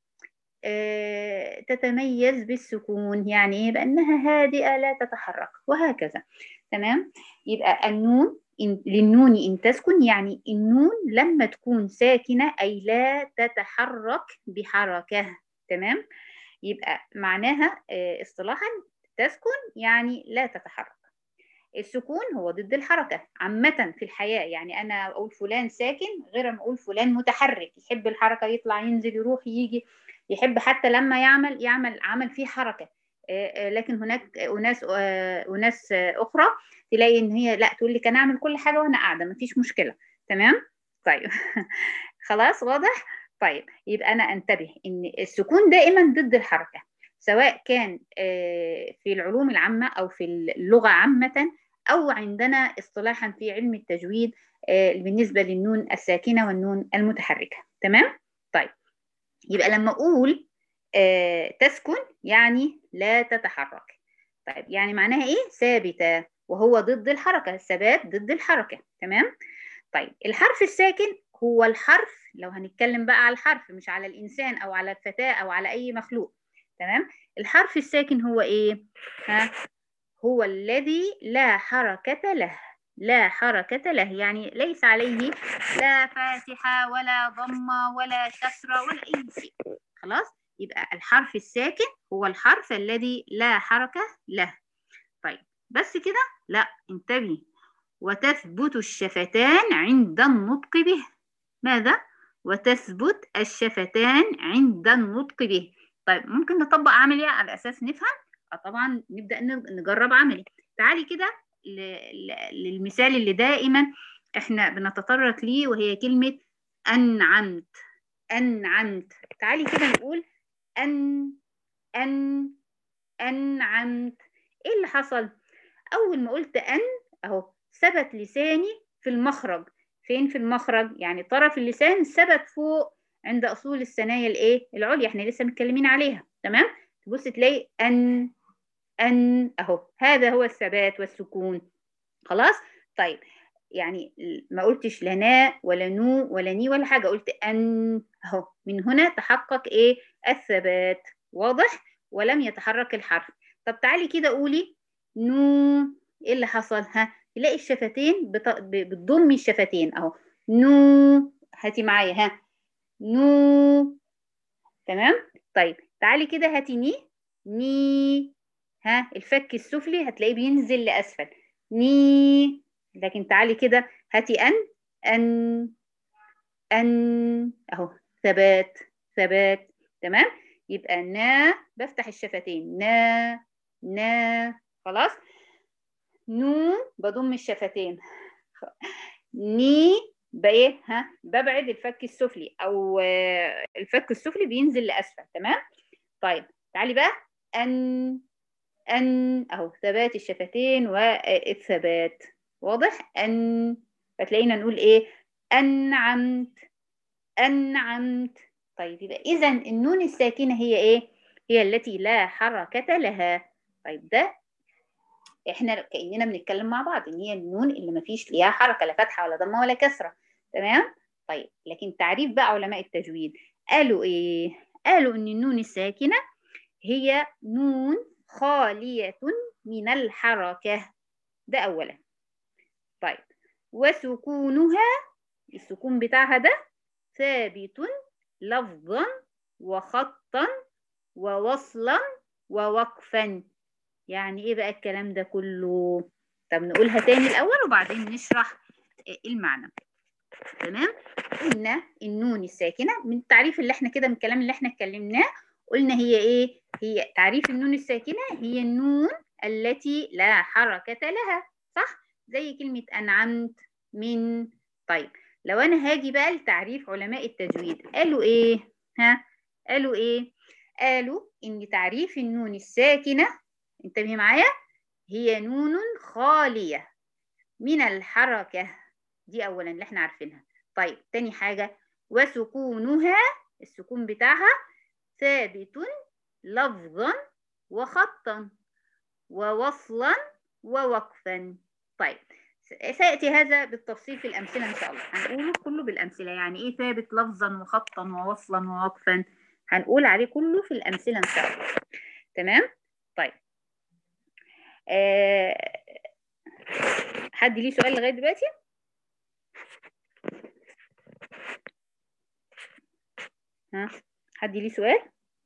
A: آه تتميز بالسكون يعني إيه بأنها هادئة لا تتحرك وهكذا تمام يبقى النون إن للنون إن تسكن يعني النون لما تكون ساكنة أي لا تتحرك بحركة تمام يبقى معناها آه اصطلاحا تسكن يعني لا تتحرك السكون هو ضد الحركة عامة في الحياة يعني أنا أقول فلان ساكن غير ما أقول فلان متحرك يحب الحركة يطلع ينزل يروح يجي يحب حتى لما يعمل يعمل عمل فيه حركة لكن هناك أناس أناس أخرى تلاقي إن هي لا تقول لك أنا أعمل كل حاجة وأنا قاعدة مفيش مشكلة تمام طيب خلاص واضح طيب يبقى أنا أنتبه إن السكون دائما ضد الحركة سواء كان في العلوم العامة أو في اللغة عامة أو عندنا اصطلاحا في علم التجويد بالنسبة للنون الساكنة والنون المتحركة تمام؟ طيب يبقى لما أقول تسكن يعني لا تتحرك طيب يعني معناها إيه؟ ثابتة وهو ضد الحركة الثبات ضد الحركة تمام؟ طيب الحرف الساكن هو الحرف لو هنتكلم بقى على الحرف مش على الإنسان أو على الفتاة أو على أي مخلوق تمام الحرف الساكن هو ايه ها هو الذي لا حركة له لا حركة له يعني ليس عليه لا فاتحة ولا ضمة ولا كسرة ولا أي شيء خلاص يبقى الحرف الساكن هو الحرف الذي لا حركة له طيب بس كده لا انتبهي وتثبت الشفتان عند النطق به ماذا وتثبت الشفتان عند النطق به طيب ممكن نطبق عملي على اساس نفهم اه طبعا نبدا نجرب عملي تعالي كده للمثال اللي دائما احنا بنتطرق ليه وهي كلمه انعمت انعمت تعالي كده نقول ان ان انعمت ايه اللي حصل اول ما قلت ان اهو ثبت لساني في المخرج فين في المخرج يعني طرف اللسان ثبت فوق عند اصول الثنايا الايه العليا احنا لسه متكلمين عليها تمام تبص تلاقي ان ان اهو هذا هو الثبات والسكون خلاص طيب يعني ما قلتش لا نا ولا نو ولا ني ولا حاجة قلت أن أهو من هنا تحقق إيه الثبات واضح ولم يتحرك الحرف طب تعالي كده قولي نو إيه اللي حصل ها تلاقي الشفتين بت... بتضمي الشفتين أهو نو هاتي معايا ها نو تمام طيب تعالي كده هاتي ني ني ها الفك السفلي هتلاقيه بينزل لأسفل ني لكن تعالي كده هاتي أن أن أن أهو ثبات ثبات تمام يبقى نا بفتح الشفتين نا نا خلاص نو بضم الشفتين ني بايه ها ببعد الفك السفلي او الفك السفلي بينزل لاسفل تمام طيب تعالي بقى ان ان اهو ثبات الشفتين والثبات واضح ان فتلاقينا نقول ايه انعمت انعمت طيب يبقى اذا النون الساكنه هي ايه هي التي لا حركه لها طيب ده احنا كاننا بنتكلم مع بعض ان هي النون اللي ما فيش ليها حركه لا فتحه ولا ضمه ولا كسره تمام طيب لكن تعريف بقى علماء التجويد قالوا ايه قالوا ان النون الساكنه هي نون خاليه من الحركه ده اولا طيب وسكونها السكون بتاعها ده ثابت لفظا وخطا ووصلا ووقفا يعني ايه بقى الكلام ده كله طب نقولها تاني الاول وبعدين نشرح المعنى تمام قلنا النون الساكنه من التعريف اللي احنا كده من الكلام اللي احنا اتكلمناه قلنا هي ايه هي تعريف النون الساكنه هي النون التي لا حركه لها صح زي كلمه انعمت من طيب لو انا هاجي بقى لتعريف علماء التجويد قالوا ايه ها قالوا ايه قالوا ان تعريف النون الساكنه انتبهي معايا هي نون خالية من الحركة دي أولا اللي احنا عارفينها طيب تاني حاجة وسكونها السكون بتاعها ثابت لفظا وخطا ووصلا ووقفا طيب سيأتي هذا بالتفصيل في الأمثلة إن شاء الله هنقوله كله بالأمثلة يعني إيه ثابت لفظا وخطا ووصلا ووقفا هنقول عليه كله في الأمثلة إن شاء الله تمام طيب آه حد ليه سؤال لغايه دلوقتي ها حد ليه سؤال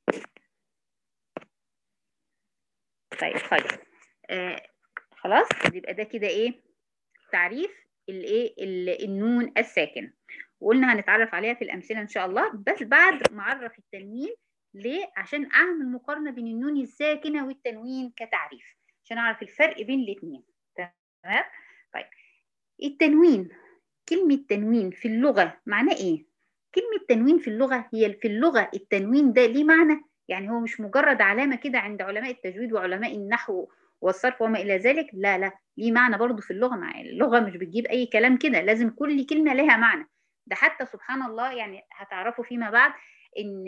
A: طيب خلاص آه خلاص يبقى ده كده ايه تعريف الايه النون الساكنه وقلنا هنتعرف عليها في الامثله ان شاء الله بس بعد ما اعرف التنوين ليه عشان اعمل مقارنه بين النون الساكنه والتنوين كتعريف عشان اعرف الفرق بين الاثنين تمام طيب التنوين كلمة تنوين في اللغة معناه ايه كلمة تنوين في اللغة هي في اللغة التنوين ده ليه معنى يعني هو مش مجرد علامة كده عند علماء التجويد وعلماء النحو والصرف وما إلى ذلك لا لا ليه معنى برضه في اللغة مع اللغة مش بتجيب أي كلام كده لازم كل كلمة لها معنى ده حتى سبحان الله يعني هتعرفوا فيما بعد ان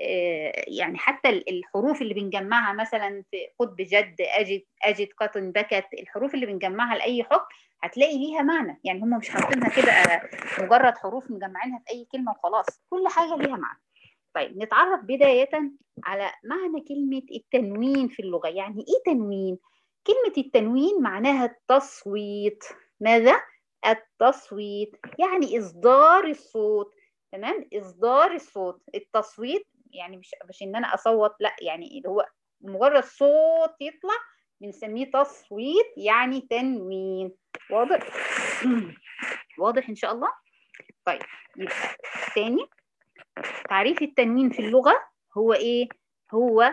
A: يعني حتى الحروف اللي بنجمعها مثلا في قطب جد اجد اجد قطن بكت الحروف اللي بنجمعها لاي حكم هتلاقي ليها معنى يعني هم مش حاطينها كده مجرد حروف مجمعينها في اي كلمه وخلاص كل حاجه ليها معنى طيب نتعرف بدايه على معنى كلمه التنوين في اللغه يعني ايه تنوين كلمه التنوين معناها التصويت ماذا التصويت يعني اصدار الصوت تمام اصدار الصوت التصويت يعني مش مش ان انا اصوت لا يعني اللي هو مجرد صوت يطلع بنسميه تصويت يعني تنوين واضح واضح ان شاء الله طيب يبقى تاني تعريف التنوين في اللغه هو ايه هو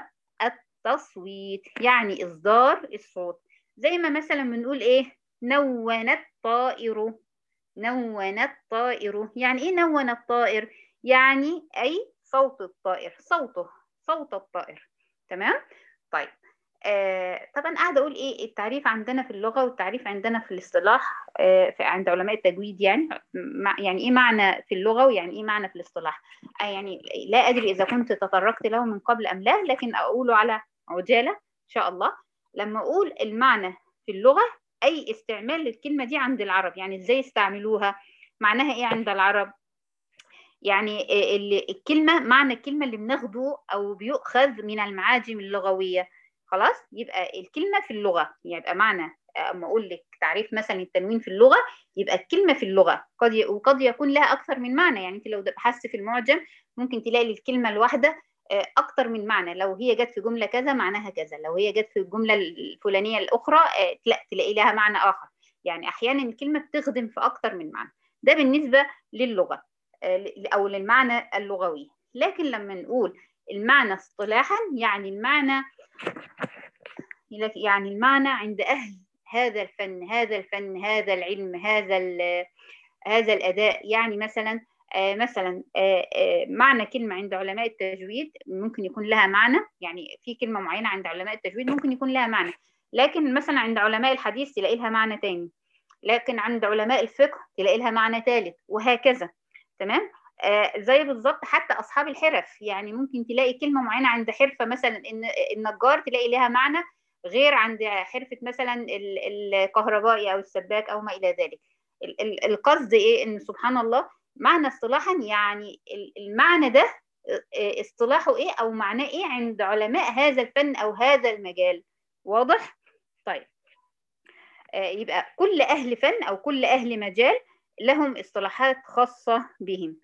A: التصويت يعني اصدار الصوت زي ما مثلا بنقول ايه نون الطائر نون الطائر يعني ايه نون الطائر يعني اي صوت الطائر صوته صوت الطائر تمام طيب آه طبعا قاعده اقول ايه التعريف عندنا في اللغه والتعريف عندنا في الاصطلاح آه في عند علماء التجويد يعني يعني ايه معنى في اللغه ويعني ايه معنى في الاصطلاح آه يعني لا ادري اذا كنت تطرقت له من قبل ام لا لكن اقوله على عجاله ان شاء الله لما اقول المعنى في اللغه اي استعمال للكلمه دي عند العرب يعني ازاي استعملوها معناها ايه عند العرب يعني الكلمه معنى الكلمه اللي بناخده او بيؤخذ من المعاجم اللغويه خلاص يبقى الكلمه في اللغه يبقى معنى اما اقول لك تعريف مثلا التنوين في اللغه يبقى الكلمه في اللغه قد ي... وقد يكون لها اكثر من معنى يعني انت لو بحثت في المعجم ممكن تلاقي الكلمه الواحده اكتر من معنى لو هي جت في جمله كذا معناها كذا لو هي جت في الجمله الفلانيه الاخرى لا تلاقي لها معنى اخر يعني احيانا الكلمه بتخدم في اكتر من معنى ده بالنسبه للغه او للمعنى اللغوي لكن لما نقول المعنى اصطلاحا يعني المعنى يعني المعنى عند اهل هذا الفن هذا الفن هذا العلم هذا هذا الاداء يعني مثلا آه مثلا آه آه معنى كلمة عند علماء التجويد ممكن يكون لها معنى يعني في كلمة معينة عند علماء التجويد ممكن يكون لها معنى لكن مثلا عند علماء الحديث تلاقي لها معنى تاني لكن عند علماء الفقه تلاقي لها معنى ثالث وهكذا تمام زي بالظبط حتى اصحاب الحرف يعني ممكن تلاقي كلمه معينه عند حرفه مثلا ان النجار تلاقي لها معنى غير عند حرفه مثلا الكهربائي او السباك او ما الى ذلك القصد ايه ان سبحان الله معنى اصطلاحا يعني المعنى ده اصطلاحه ايه او معناه ايه عند علماء هذا الفن او هذا المجال واضح طيب يبقى كل اهل فن او كل اهل مجال لهم اصطلاحات خاصه بهم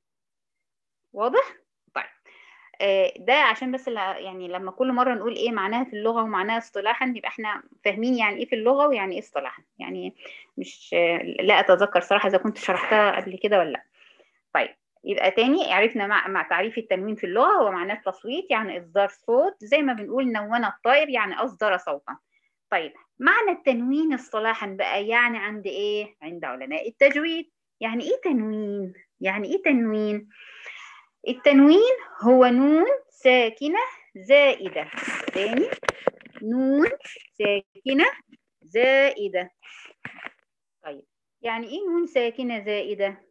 A: واضح طيب ده عشان بس يعني لما كل مره نقول ايه معناها في اللغه ومعناها اصطلاحا يبقى احنا فاهمين يعني ايه في اللغه ويعني ايه اصطلاحا يعني مش لا اتذكر صراحه اذا كنت شرحتها قبل كده ولا لا طيب يبقى تاني عرفنا مع, مع تعريف التنوين في اللغه هو معناه التصويت يعني اصدار صوت زي ما بنقول نون الطائر يعني اصدر صوتا طيب معنى التنوين اصطلاحا بقى يعني عند ايه عند علماء التجويد يعني ايه تنوين يعني ايه تنوين التنوين هو نون ساكنة زائدة تاني نون ساكنة زائدة طيب يعني ايه نون ساكنة زائدة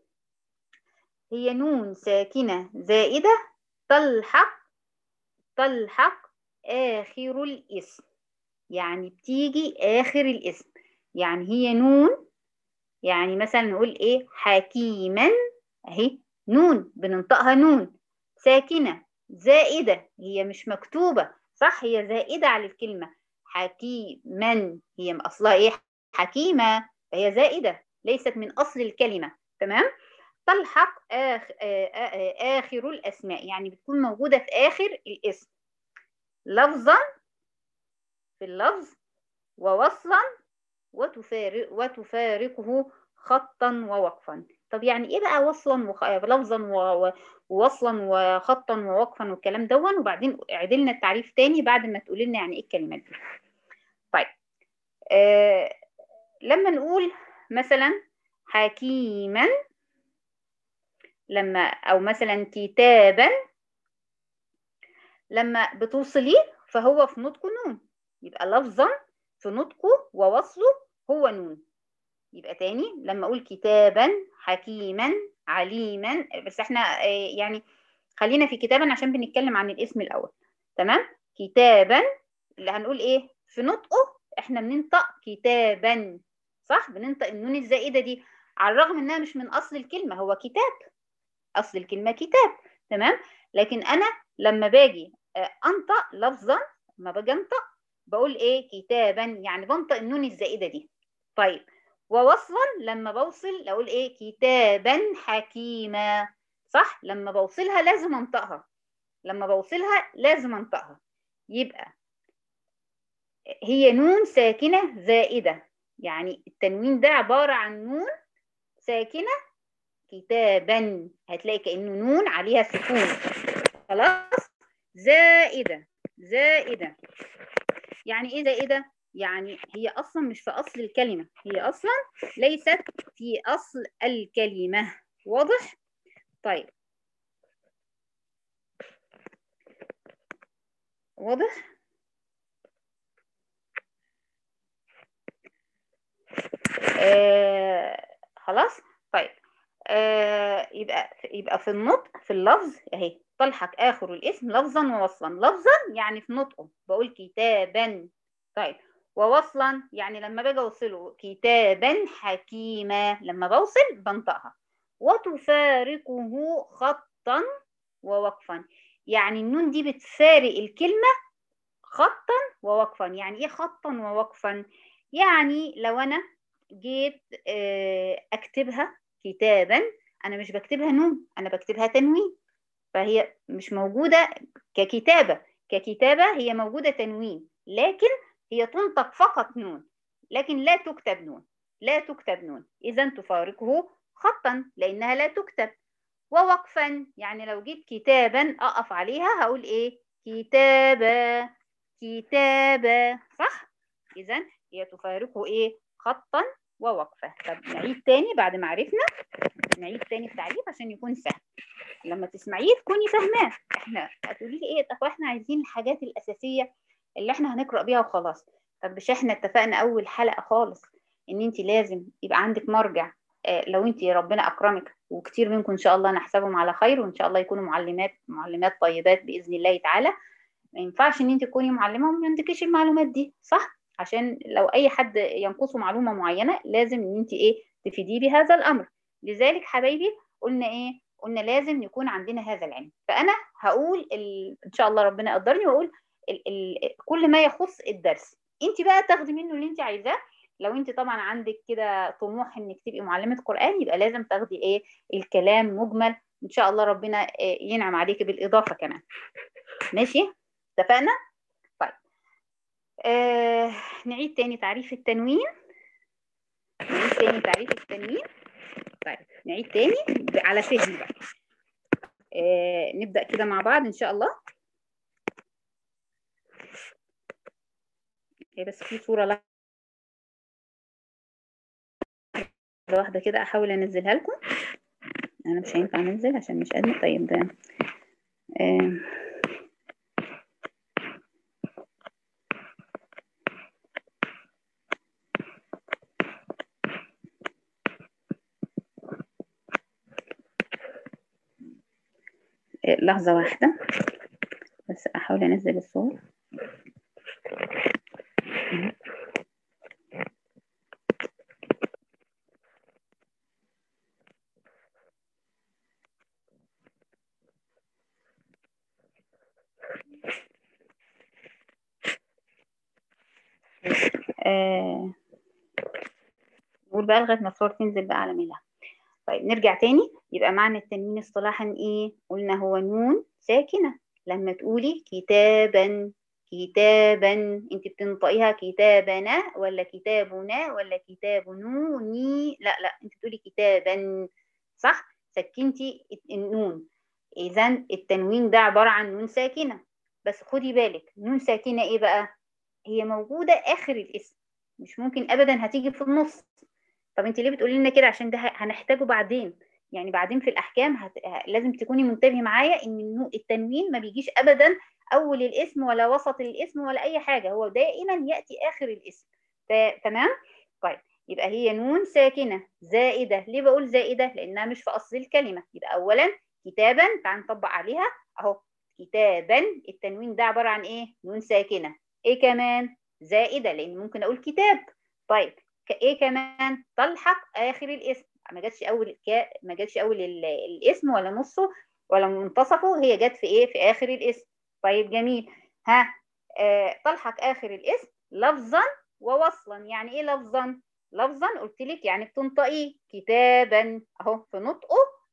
A: هي نون ساكنة زائدة تلحق تلحق آخر الاسم يعني بتيجي آخر الاسم يعني هي نون يعني مثلا نقول ايه حكيما اهي نون بننطقها نون ساكنة زائدة هي مش مكتوبة صح هي زائدة على الكلمة حكيما هي أصلها إيه حكيمة فهي زائدة ليست من أصل الكلمة تمام تلحق آخ آخر الأسماء يعني بتكون موجودة في آخر الاسم لفظا في اللفظ ووصلا وتفارق وتفارقه خطا ووقفا طب يعني ايه بقى وصلا وخ... لفظا و... ووصلا وخطا ووقفا والكلام دون وبعدين اعدلنا التعريف تاني بعد ما تقولي لنا يعني ايه الكلمات دي طيب آه... لما نقول مثلا حكيما لما او مثلا كتابا لما بتوصليه فهو في نطقه نون يبقى لفظا في نطقه ووصله هو نون يبقى تاني لما اقول كتابا حكيما عليما بس احنا يعني خلينا في كتابا عشان بنتكلم عن الاسم الاول تمام كتابا اللي هنقول ايه في نطقه احنا بننطق كتابا صح بننطق النون الزائده دي على الرغم انها مش من اصل الكلمه هو كتاب اصل الكلمه كتاب تمام لكن انا لما باجي انطق لفظا ما باجي انطق بقول ايه كتابا يعني بنطق النون الزائده دي طيب ووصلا لما بوصل اقول ايه كتابا حكيما صح لما بوصلها لازم انطقها لما بوصلها لازم انطقها يبقى هي نون ساكنة زائدة يعني التنوين ده عبارة عن نون ساكنة كتابا هتلاقي كأنه نون عليها سكون خلاص زائدة زائدة يعني ايه زائدة يعني هي اصلا مش في اصل الكلمه هي اصلا ليست في اصل الكلمه واضح طيب واضح آه خلاص طيب آه يبقى يبقى في النطق في اللفظ اهي تلحق اخر الاسم لفظا ووصلا لفظا يعني في نطقه بقول كتابا طيب ووصلا يعني لما باجي اوصله كتابا حكيما لما بوصل بنطقها وتفارقه خطا ووقفا يعني النون دي بتفارق الكلمة خطا ووقفا يعني ايه خطا ووقفا يعني لو انا جيت اكتبها كتابا انا مش بكتبها نون انا بكتبها تنوين فهي مش موجودة ككتابة ككتابة هي موجودة تنوين لكن هي تنطق فقط نون لكن لا تكتب نون لا تكتب نون إذا تفارقه خطا لأنها لا تكتب ووقفا يعني لو جيت كتابا أقف عليها هقول إيه كتابة كتابة صح إذا هي تفارقه إيه خطا ووقفة طب نعيد تاني بعد ما عرفنا نعيد تاني التعريف عشان يكون سهل لما تسمعيه تكوني فاهماه احنا هتقولي لي ايه طب احنا عايزين الحاجات الاساسيه اللي احنا هنقرا بيها وخلاص طب مش احنا اتفقنا اول حلقه خالص ان انت لازم يبقى عندك مرجع اه لو انت ربنا اكرمك وكتير منكم ان شاء الله نحسبهم على خير وان شاء الله يكونوا معلمات معلمات طيبات باذن الله تعالى ما ينفعش ان انت تكوني معلمه وما عندكيش المعلومات دي صح عشان لو اي حد ينقصه معلومه معينه لازم ان انت ايه تفيديه بهذا الامر لذلك حبايبي قلنا ايه قلنا لازم يكون عندنا هذا العلم فانا هقول ال... ان شاء الله ربنا يقدرني واقول ال... ال... كل ما يخص الدرس انت بقى تاخدي منه اللي انت عايزاه لو انت طبعا عندك كده طموح انك تبقي معلمه قران يبقى لازم تاخدي ايه الكلام مجمل ان شاء الله ربنا ينعم عليكي بالاضافه كمان ماشي اتفقنا طيب آه... نعيد تاني تعريف التنوين نعيد تاني تعريف التنوين طيب نعيد تاني على فهم بقى آه نبدأ كده مع بعض إن شاء الله إيه بس في صورة لا واحدة كده أحاول أنزلها لكم أنا مش هينفع أنزل عشان مش قادمة طيب ده آه لحظة واحدة بس أحاول أنزل الصور آه. نقول بقى لغاية ما الصور تنزل بقى على ميلها طيب نرجع تاني يبقى معنى التنوين اصطلاحا ايه قلنا هو نون ساكنة لما تقولي كتابا كتابا انت بتنطقيها كتابنا ولا كتابنا ولا كتاب نوني لا لا انت بتقولي كتابا صح سكنتي النون اذا التنوين ده عبارة عن نون ساكنة بس خدي بالك نون ساكنة ايه بقى هي موجودة اخر الاسم مش ممكن ابدا هتيجي في النص طب انت ليه بتقولي لنا كده عشان ده هنحتاجه بعدين يعني بعدين في الاحكام هت... لازم تكوني منتبهه معايا ان التنوين ما بيجيش ابدا اول الاسم ولا وسط الاسم ولا اي حاجه هو دائما ياتي اخر الاسم ف... تمام طيب يبقى هي نون ساكنه زائده ليه بقول زائده لانها مش في اصل الكلمه يبقى اولا كتابا تعال نطبق عليها اهو كتابا التنوين ده عباره عن ايه نون ساكنه ايه كمان زائده لان ممكن اقول كتاب طيب ايه كمان تلحق اخر الاسم ما جاتش اول ك... ما جاتش اول ال... الاسم ولا نصه ولا منتصفه هي جت في ايه في اخر الاسم طيب جميل ها آه تلحق اخر الاسم لفظا ووصلا يعني ايه لفظا لفظا قلت لك يعني بتنطقيه كتابا اهو في نطقه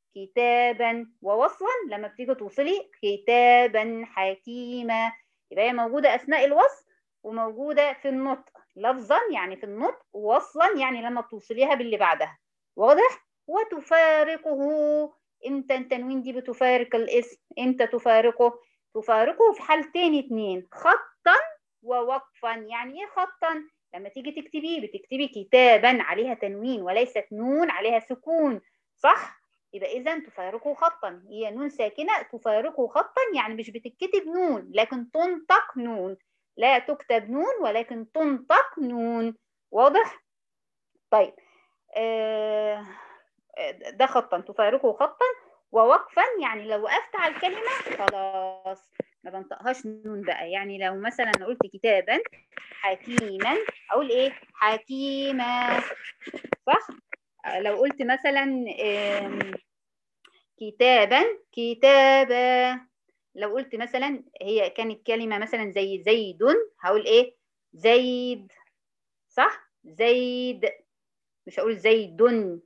A: كتابا ووصلا لما بتيجي توصلي كتابا حكيما يبقى هي موجوده اثناء الوصل وموجوده في النطق لفظا يعني في النطق ووصلا يعني لما توصليها باللي بعدها واضح وتفارقه امتى التنوين دي بتفارق الاسم امتى تفارقه تفارقه في حالتين اتنين خطا ووقفا يعني ايه خطا لما تيجي تكتبيه بتكتبي كتابا عليها تنوين وليست نون عليها سكون صح يبقى اذا تفارقه خطا هي نون ساكنه تفارقه خطا يعني مش بتتكتب نون لكن تنطق نون لا تكتب نون ولكن تنطق نون واضح طيب آه ده خطا تفارقه خطا ووقفا يعني لو وقفت على الكلمه خلاص ما بنطقهاش نون بقى يعني لو مثلا قلت كتابا حكيما اقول ايه حكيما صح لو قلت مثلا آم، كتابا كتابا لو قلت مثلا هي كانت كلمة مثلا زي زيد هقول ايه زيد صح زيد مش هقول زيد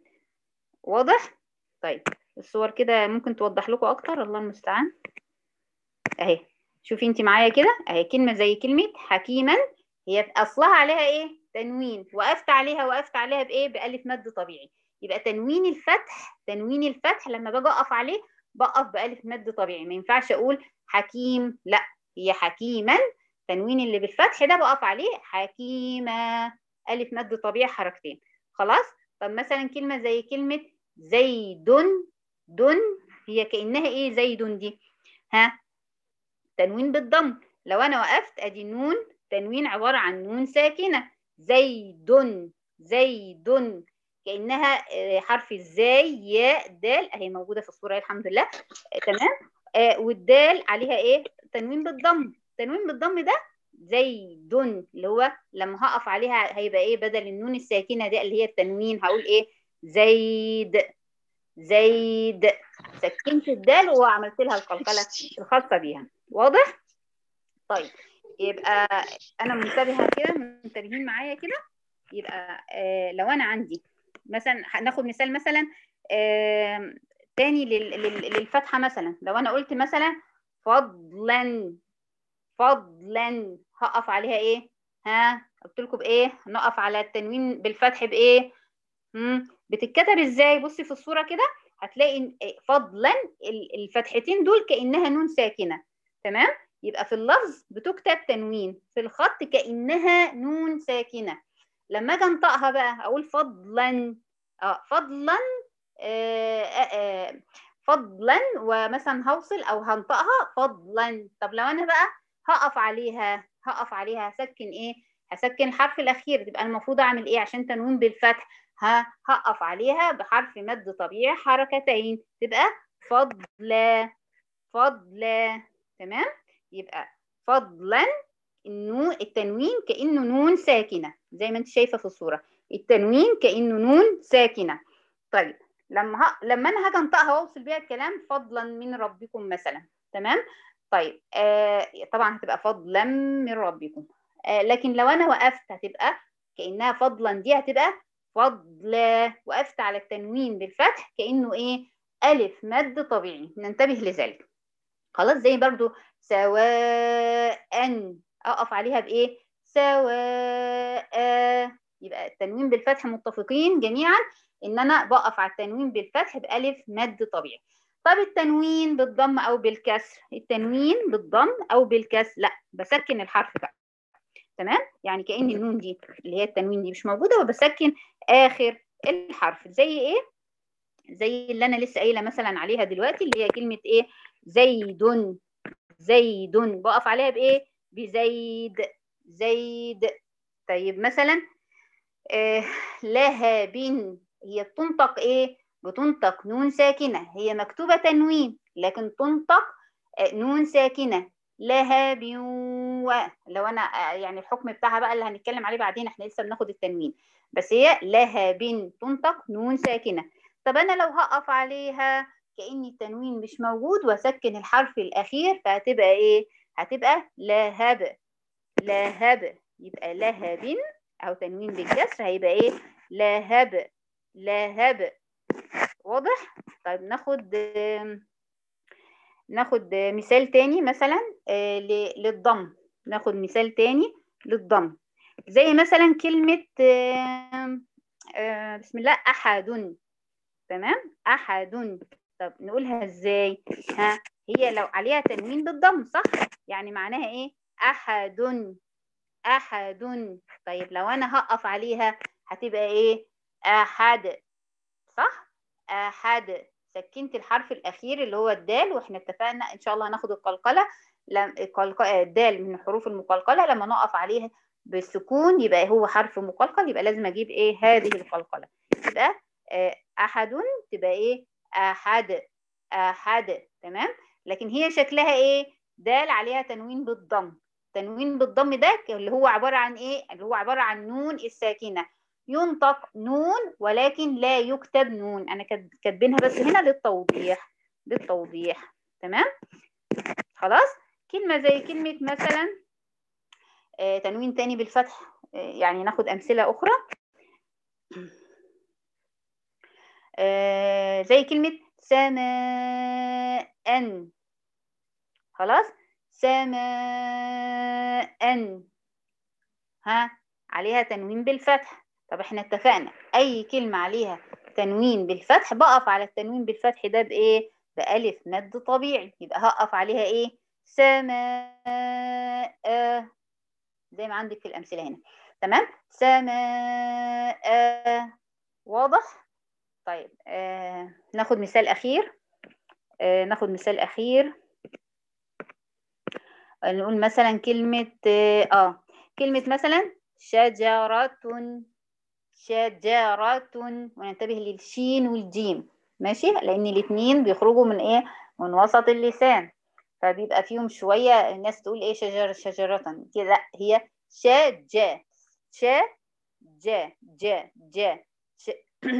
A: واضح طيب الصور كده ممكن توضح لكم اكتر الله المستعان اهي شوفي انت معايا كده اهي كلمة زي كلمة حكيما هي اصلها عليها ايه تنوين وقفت عليها وقفت عليها بايه بألف مد طبيعي يبقى تنوين الفتح تنوين الفتح لما باجي اقف عليه بقف بألف مد طبيعي ما ينفعش اقول حكيم لا هي حكيما تنوين اللي بالفتح ده بقف عليه حكيمة ألف مد طبيعي حركتين خلاص طب مثلا كلمة زي كلمة زيد دن هي كأنها ايه زيد دي ها تنوين بالضم لو انا وقفت ادي النون تنوين عبارة عن نون ساكنة زيد زيد كأنها آه، حرف الزاي ياء دال اهي موجودة في الصورة الحمد لله آه، تمام آه والدال عليها ايه تنوين بالضم تنوين بالضم ده زيد اللي هو لما هقف عليها هيبقى ايه بدل النون الساكنة دي اللي هي التنوين هقول ايه زيد زيد سكنت الدال وعملت لها القلقلة الخاصة بيها واضح طيب يبقى انا منتبهة كده منتبهين معايا كده يبقى آه لو انا عندي مثلا هناخد مثال مثلا آه تاني لل- لل- للفتحة مثلا لو انا قلت مثلا فضلا فضلا هقف عليها ايه ها قلت لكم بايه هنقف على التنوين بالفتح بايه مم. بتتكتب ازاي بصي في الصورة كده هتلاقي إن- إيه، فضلا ال- الفتحتين دول كأنها نون ساكنة تمام يبقى في اللفظ بتكتب تنوين في الخط كأنها نون ساكنة لما اجي انطقها بقى اقول فضلا اه فضلا آه آه آه فضلا ومثلا هوصل او هنطقها فضلا طب لو انا بقى هقف عليها هقف عليها هسكن ايه هسكن الحرف الاخير تبقى المفروض اعمل ايه عشان تنوين بالفتح ها هقف عليها بحرف مد طبيعي حركتين تبقى فضلا فضلا تمام يبقى فضلا النون التنوين كأنه نون ساكنة زي ما انت شايفة في الصورة التنوين كأنه نون ساكنة طيب لما ه... لما انا هاجي انطقها واوصل بيها الكلام فضلا من ربكم مثلا تمام طيب آه طبعا هتبقى فضلا من ربكم آه لكن لو انا وقفت هتبقى كأنها فضلا دي هتبقى فضلا وقفت على التنوين بالفتح كأنه ايه ألف مد طبيعي ننتبه لذلك خلاص زي برضو سواء اقف عليها بايه سواء يبقى التنوين بالفتح متفقين جميعا ان انا بقف على التنوين بالفتح بالف مد طبيعي طب التنوين بالضم او بالكسر التنوين بالضم او بالكسر لا بسكن الحرف بقى تمام يعني كأن النون دي اللي هي التنوين دي مش موجودة وبسكن آخر الحرف زي ايه زي اللي انا لسه قايله مثلا عليها دلوقتي اللي هي كلمة ايه زيد زيد بقف عليها بايه بزيد زيد طيب مثلا آه لهب هي بتنطق ايه بتنطق نون ساكنة هي مكتوبة تنوين لكن تنطق آه نون ساكنة لهب و لو انا آه يعني الحكم بتاعها بقى اللي هنتكلم عليه بعدين احنا لسه بناخد التنوين بس هي لهب تنطق نون ساكنة طب انا لو هقف عليها كأن التنوين مش موجود واسكن الحرف الاخير فهتبقى ايه هتبقى لهب لهب يبقى لهب او تنوين بالكسر هيبقى ايه لهب لهب واضح طيب ناخد ناخد مثال تاني مثلا للضم ناخد مثال تاني للضم زي مثلا كلمة بسم الله أحد تمام أحد طب نقولها ازاي ها هي لو عليها تنوين بالضم صح يعني معناها ايه احد احد طيب لو انا هقف عليها هتبقى ايه احد صح احد سكنت الحرف الاخير اللي هو الدال واحنا اتفقنا ان شاء الله هناخد القلقله لم الدال من الحروف المقلقله لما نقف عليها بالسكون يبقى هو حرف مقلقل يبقى لازم اجيب ايه هذه القلقله يبقى احد تبقى ايه احد احد تمام لكن هي شكلها ايه دال عليها تنوين بالضم تنوين بالضم ده اللي هو عبارة عن ايه اللي هو عبارة عن نون الساكنة ينطق نون ولكن لا يكتب نون انا كاتبينها بس هنا للتوضيح للتوضيح تمام خلاص كلمة زي كلمة مثلا آه تنوين تاني بالفتح آه يعني ناخد أمثلة أخرى آه زي كلمة سماء خلاص سماء ها عليها تنوين بالفتح طب احنا اتفقنا اي كلمة عليها تنوين بالفتح بقف على التنوين بالفتح ده بايه بألف مد طبيعي يبقى هقف عليها ايه سماء زي ما عندك في الأمثلة هنا تمام سماء واضح طيب آه ناخد مثال أخير آه ناخد مثال أخير نقول مثلا كلمة آه كلمة مثلا شجرة شجرة وننتبه للشين والجيم ماشي لأن الاتنين بيخرجوا من إيه من وسط اللسان فبيبقى فيهم شوية الناس تقول إيه شجرة شجرة كده لا هي شجا شا جا جا جا ش...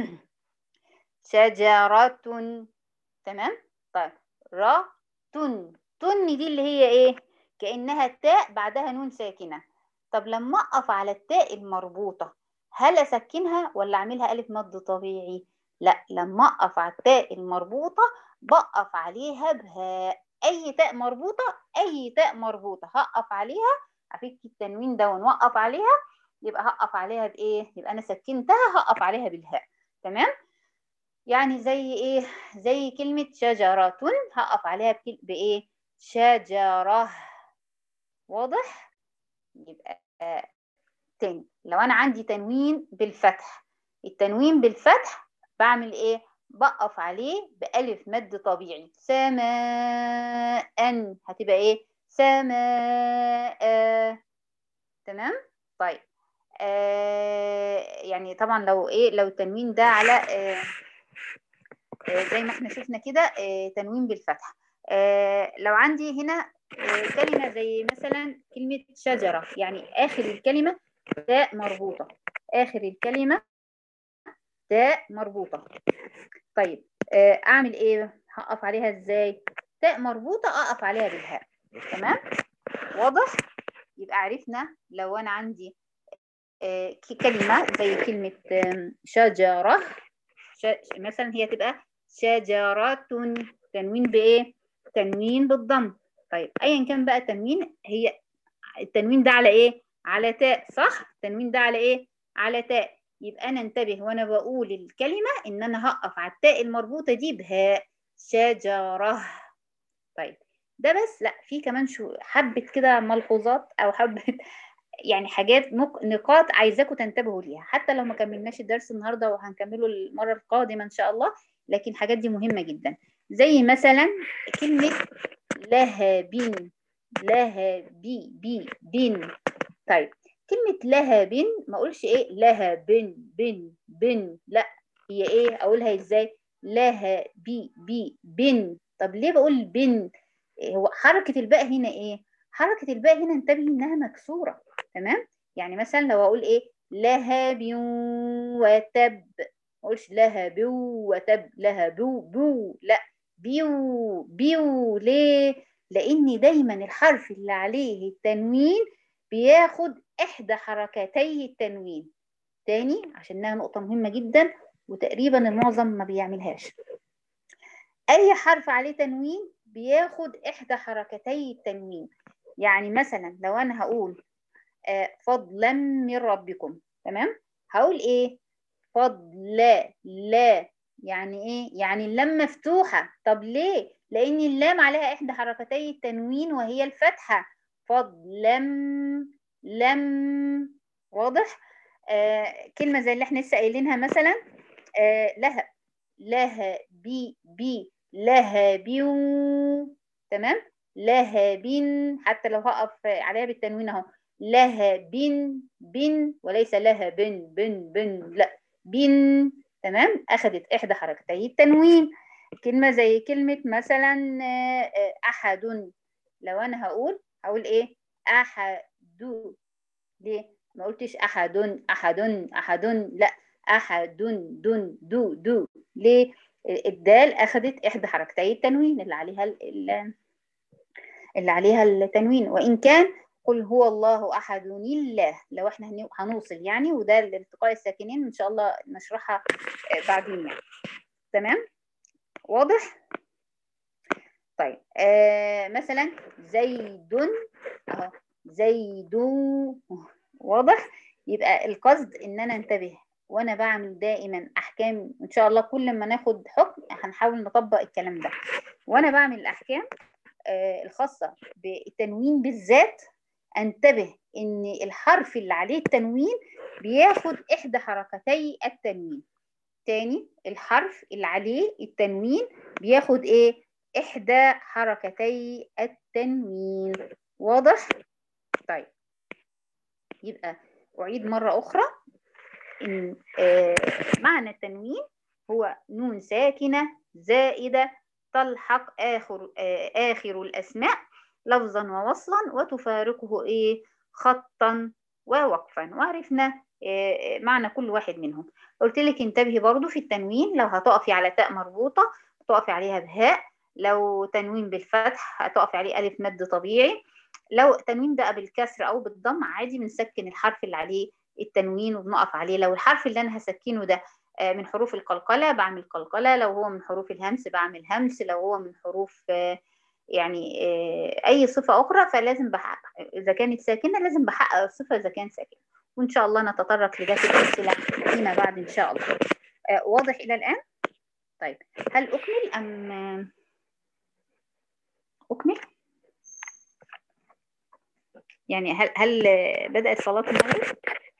A: شجرة تمام طيب را تن تن دي اللي هي ايه كأنها تاء بعدها نون ساكنة طب لما اقف على التاء المربوطة هل اسكنها ولا اعملها الف مد طبيعي لا لما اقف على التاء المربوطة بقف عليها بهاء اي تاء مربوطة اي تاء مربوطة هقف عليها افك التنوين ده ونوقف عليها يبقى هقف عليها بايه يبقى انا سكنتها هقف عليها بالهاء تمام يعني زي ايه زي كلمة شجرة هقف عليها بايه شجرة واضح يبقى تاني لو انا عندي تنوين بالفتح التنوين بالفتح بعمل ايه بقف عليه بألف مد طبيعي سماء هتبقى ايه سماء تمام طيب آه يعني طبعا لو ايه لو التنوين ده على آه آه زي ما احنا شفنا كده آه تنوين بالفتح آه لو عندي هنا آه كلمة زي مثلا كلمة شجرة يعني آخر الكلمة تاء مربوطة آخر الكلمة تاء مربوطة طيب آه أعمل إيه؟ هقف عليها إزاي؟ تاء مربوطة أقف عليها بالهاء تمام؟ واضح؟ يبقى عرفنا لو أنا عندي آه كلمة زي كلمة آه شجرة مثلا هي تبقى شجرة تنوين بإيه؟ تنوين بالضم طيب أيا كان بقى التنوين هي التنوين ده على إيه؟ على تاء صح؟ التنوين ده على إيه؟ على تاء يبقى أنا انتبه وأنا بقول الكلمة إن أنا هقف على التاء المربوطة دي بهاء شجرة طيب ده بس لا في كمان شو حبة كده ملحوظات أو حبة يعني حاجات نقاط عايزاكم تنتبهوا ليها حتى لو ما كملناش الدرس النهارده وهنكمله المرة القادمة إن شاء الله لكن الحاجات دي مهمة جدا زي مثلا كلمة لهب لهب بي بن طيب كلمة لهب ما اقولش ايه لهب بن بن لا هي ايه اقولها ازاي لها بي بي بن طب ليه بقول بن هو حركة الباء هنا ايه حركة الباء هنا انتبهي انها مكسورة تمام يعني مثلا لو اقول ايه لهب وتب ما اقولش لهب وتب لهب بو لا بيو بيو ليه لان دايما الحرف اللي عليه التنوين بياخد إحدى حركتي التنوين تاني عشان إنها نقطة مهمة جدا وتقريبا المعظم ما بيعملهاش أي حرف عليه تنوين بياخد إحدى حركتي التنوين يعني مثلا لو أنا هقول آه فضلا من ربكم تمام هقول إيه فضلا لا يعني إيه يعني اللام مفتوحة طب ليه لأن اللام عليها إحدى حركتي التنوين وهي الفتحة فضلا لم واضح آه كلمة زي اللي احنا لسه قايلينها مثلا آه لها لها بي بي لها بيو تمام لها بن حتى لو هقف عليها بالتنوين اهو لها بن بن وليس لها بن بن بن لا بن تمام اخذت احدى حركتي التنوين كلمة زي كلمة مثلا أحد لو انا هقول هقول ايه احد ليه ما قلتش احد احد احد لا احد دن دو دو ليه الدال اخذت احدى حركتي التنوين اللي عليها اللي عليها التنوين وان كان قل هو الله احد الله لو احنا هنوصل يعني وده الالتقاء الساكنين ان شاء الله نشرحها بعدين يعني تمام واضح طيب آه مثلا زيد اهو زيدو واضح يبقى القصد ان انا انتبه وانا بعمل دائما احكام ان شاء الله كل ما ناخد حكم هنحاول نطبق الكلام ده وانا بعمل الاحكام آه الخاصه بالتنوين بالذات انتبه ان الحرف اللي عليه التنوين بياخد احدى حركتي التنوين تاني الحرف اللي عليه التنوين بياخد ايه احدى حركتي التنوين واضح طيب يبقى اعيد مره اخرى ان آه معنى التنوين هو نون ساكنه زائده تلحق اخر آه اخر الاسماء لفظا ووصلا وتفارقه ايه خطا ووقفا وعرفنا إيه معنى كل واحد منهم قلت لك انتبهي برضو في التنوين لو هتقفي على تاء مربوطة تقفي عليها بهاء لو تنوين بالفتح هتقفي عليه ألف مد طبيعي لو تنوين بقى بالكسر أو بالضم عادي بنسكن الحرف اللي عليه التنوين وبنقف عليه لو الحرف اللي أنا هسكنه ده من حروف القلقلة بعمل قلقلة لو هو من حروف الهمس بعمل همس لو هو من حروف يعني اي صفه اخرى فلازم بحقق اذا كانت ساكنه لازم بحقق الصفه اذا كانت ساكنه وان شاء الله نتطرق لذات الامثله فيما بعد ان شاء الله واضح الى الان طيب هل اكمل ام اكمل يعني هل هل بدات صلاه المغرب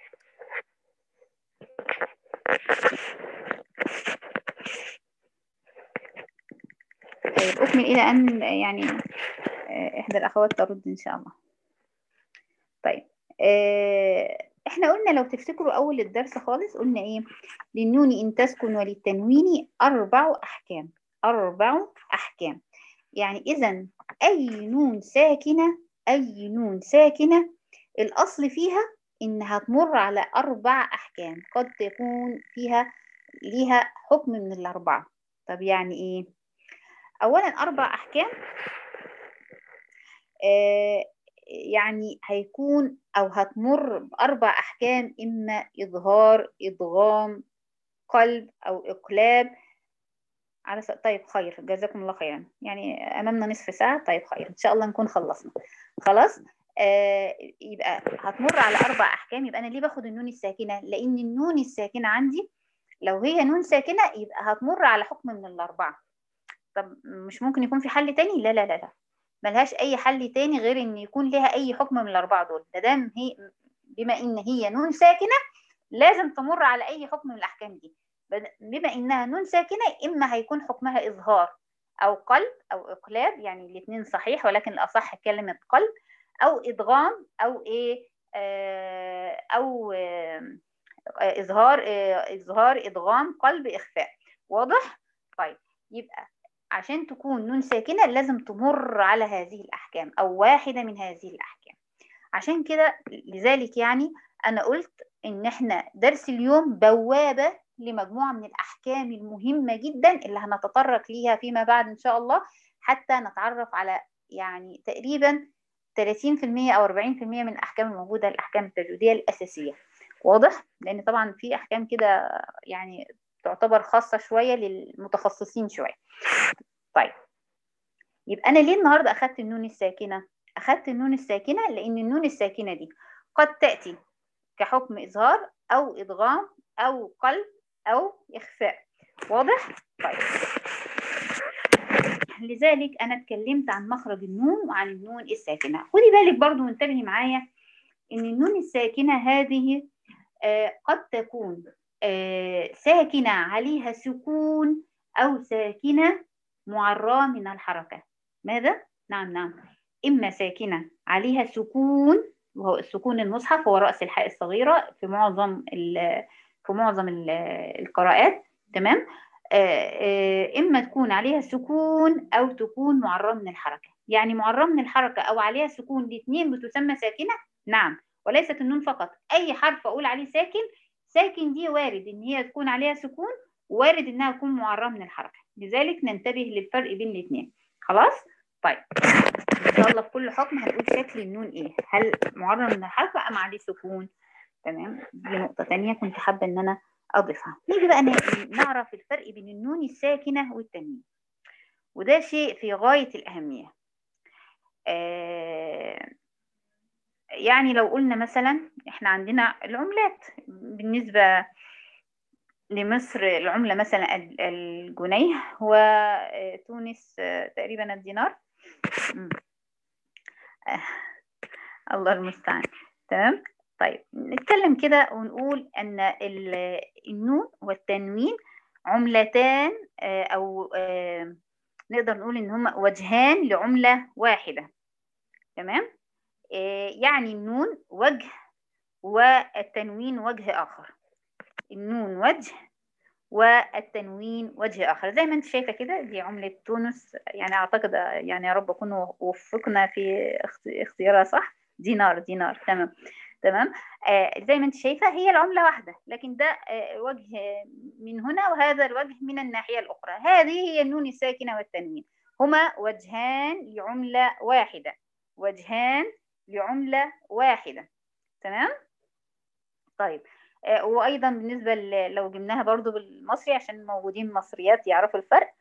A: طيب أكمل إلى أن يعني إحدى الأخوات ترد إن شاء الله طيب إحنا قلنا لو تفتكروا أول الدرس خالص قلنا إيه للنون إن تسكن وللتنوين أربع أحكام أربع أحكام يعني إذا أي نون ساكنة أي نون ساكنة الأصل فيها إنها تمر على أربع أحكام قد تكون فيها ليها حكم من الأربعة طب يعني إيه اولا اربع احكام آه يعني هيكون او هتمر باربع احكام اما اظهار ادغام قلب او اقلاب على س... طيب خير جزاكم الله خيرا يعني امامنا نصف ساعه طيب خير ان شاء الله نكون خلصنا خلاص آه يبقى هتمر على اربع احكام يبقى انا ليه باخد النون الساكنه لان النون الساكنه عندي لو هي نون ساكنه يبقى هتمر على حكم من الاربعه طب مش ممكن يكون في حل تاني لا لا لا لا ملهاش اي حل تاني غير ان يكون لها اي حكم من الاربعه دول ده دام هي بما ان هي نون ساكنه لازم تمر على اي حكم من الاحكام دي بما انها نون ساكنه اما هيكون حكمها اظهار او قلب او اقلاب يعني الاثنين صحيح ولكن الاصح كلمه قلب او ادغام او ايه آه او آه اظهار آه اظهار ادغام قلب اخفاء واضح طيب يبقى عشان تكون نون ساكنة لازم تمر على هذه الأحكام أو واحدة من هذه الأحكام عشان كده لذلك يعني أنا قلت إن إحنا درس اليوم بوابة لمجموعة من الأحكام المهمة جدا اللي هنتطرق ليها فيما بعد إن شاء الله حتى نتعرف على يعني تقريبا 30% أو 40% من الأحكام الموجودة الأحكام التجويدية الأساسية واضح؟ لأن طبعا في أحكام كده يعني تعتبر خاصة شوية للمتخصصين شوية طيب يبقى أنا ليه النهاردة أخدت النون الساكنة أخدت النون الساكنة لأن النون الساكنة دي قد تأتي كحكم إظهار أو إدغام أو قلب أو إخفاء واضح؟ طيب لذلك أنا اتكلمت عن مخرج النون وعن النون الساكنة خدي بالك برضو وانتبهي معايا إن النون الساكنة هذه آه قد تكون آه ساكنة عليها سكون أو ساكنة معراه من الحركة ماذا؟ نعم نعم إما ساكنة عليها سكون وهو السكون المصحف هو رأس الحاء الصغيرة في معظم في معظم القراءات تمام آه آه إما تكون عليها سكون أو تكون معراه من الحركة يعني معرم من الحركة أو عليها سكون الاثنين بتسمى ساكنة نعم وليست النون فقط أي حرف أقول عليه ساكن ساكن دي وارد إن هي تكون عليها سكون وارد إنها تكون معرم من الحركة لذلك ننتبه للفرق بين الاثنين خلاص طيب إن شاء الله في كل حكم هنقول شكل النون إيه هل معرم من الحركة أم عليه سكون تمام دي نقطة تانية كنت حابة إن أنا أضيفها نيجي بقى نعرف الفرق بين النون الساكنة والتنوين وده شيء في غاية الأهمية آه يعني لو قلنا مثلا احنا عندنا العملات بالنسبة لمصر العملة مثلا الجنيه وتونس تقريبا الدينار آه الله المستعان تمام طيب نتكلم كده ونقول ان النون والتنوين عملتان او نقدر نقول ان هما وجهان لعملة واحدة تمام يعني النون وجه والتنوين وجه آخر النون وجه والتنوين وجه آخر زي ما انت شايفة كده دي عملة تونس يعني أعتقد يعني يا رب أكون وفقنا في اختيارها صح دينار دينار تمام تمام آه زي ما انت شايفة هي العملة واحدة لكن ده آه وجه من هنا وهذا الوجه من الناحية الأخرى هذه هي النون الساكنة والتنوين هما وجهان لعملة واحدة وجهان لعملة واحدة تمام طيب آه وأيضا بالنسبة لو جبناها برضو بالمصري عشان موجودين مصريات يعرفوا الفرق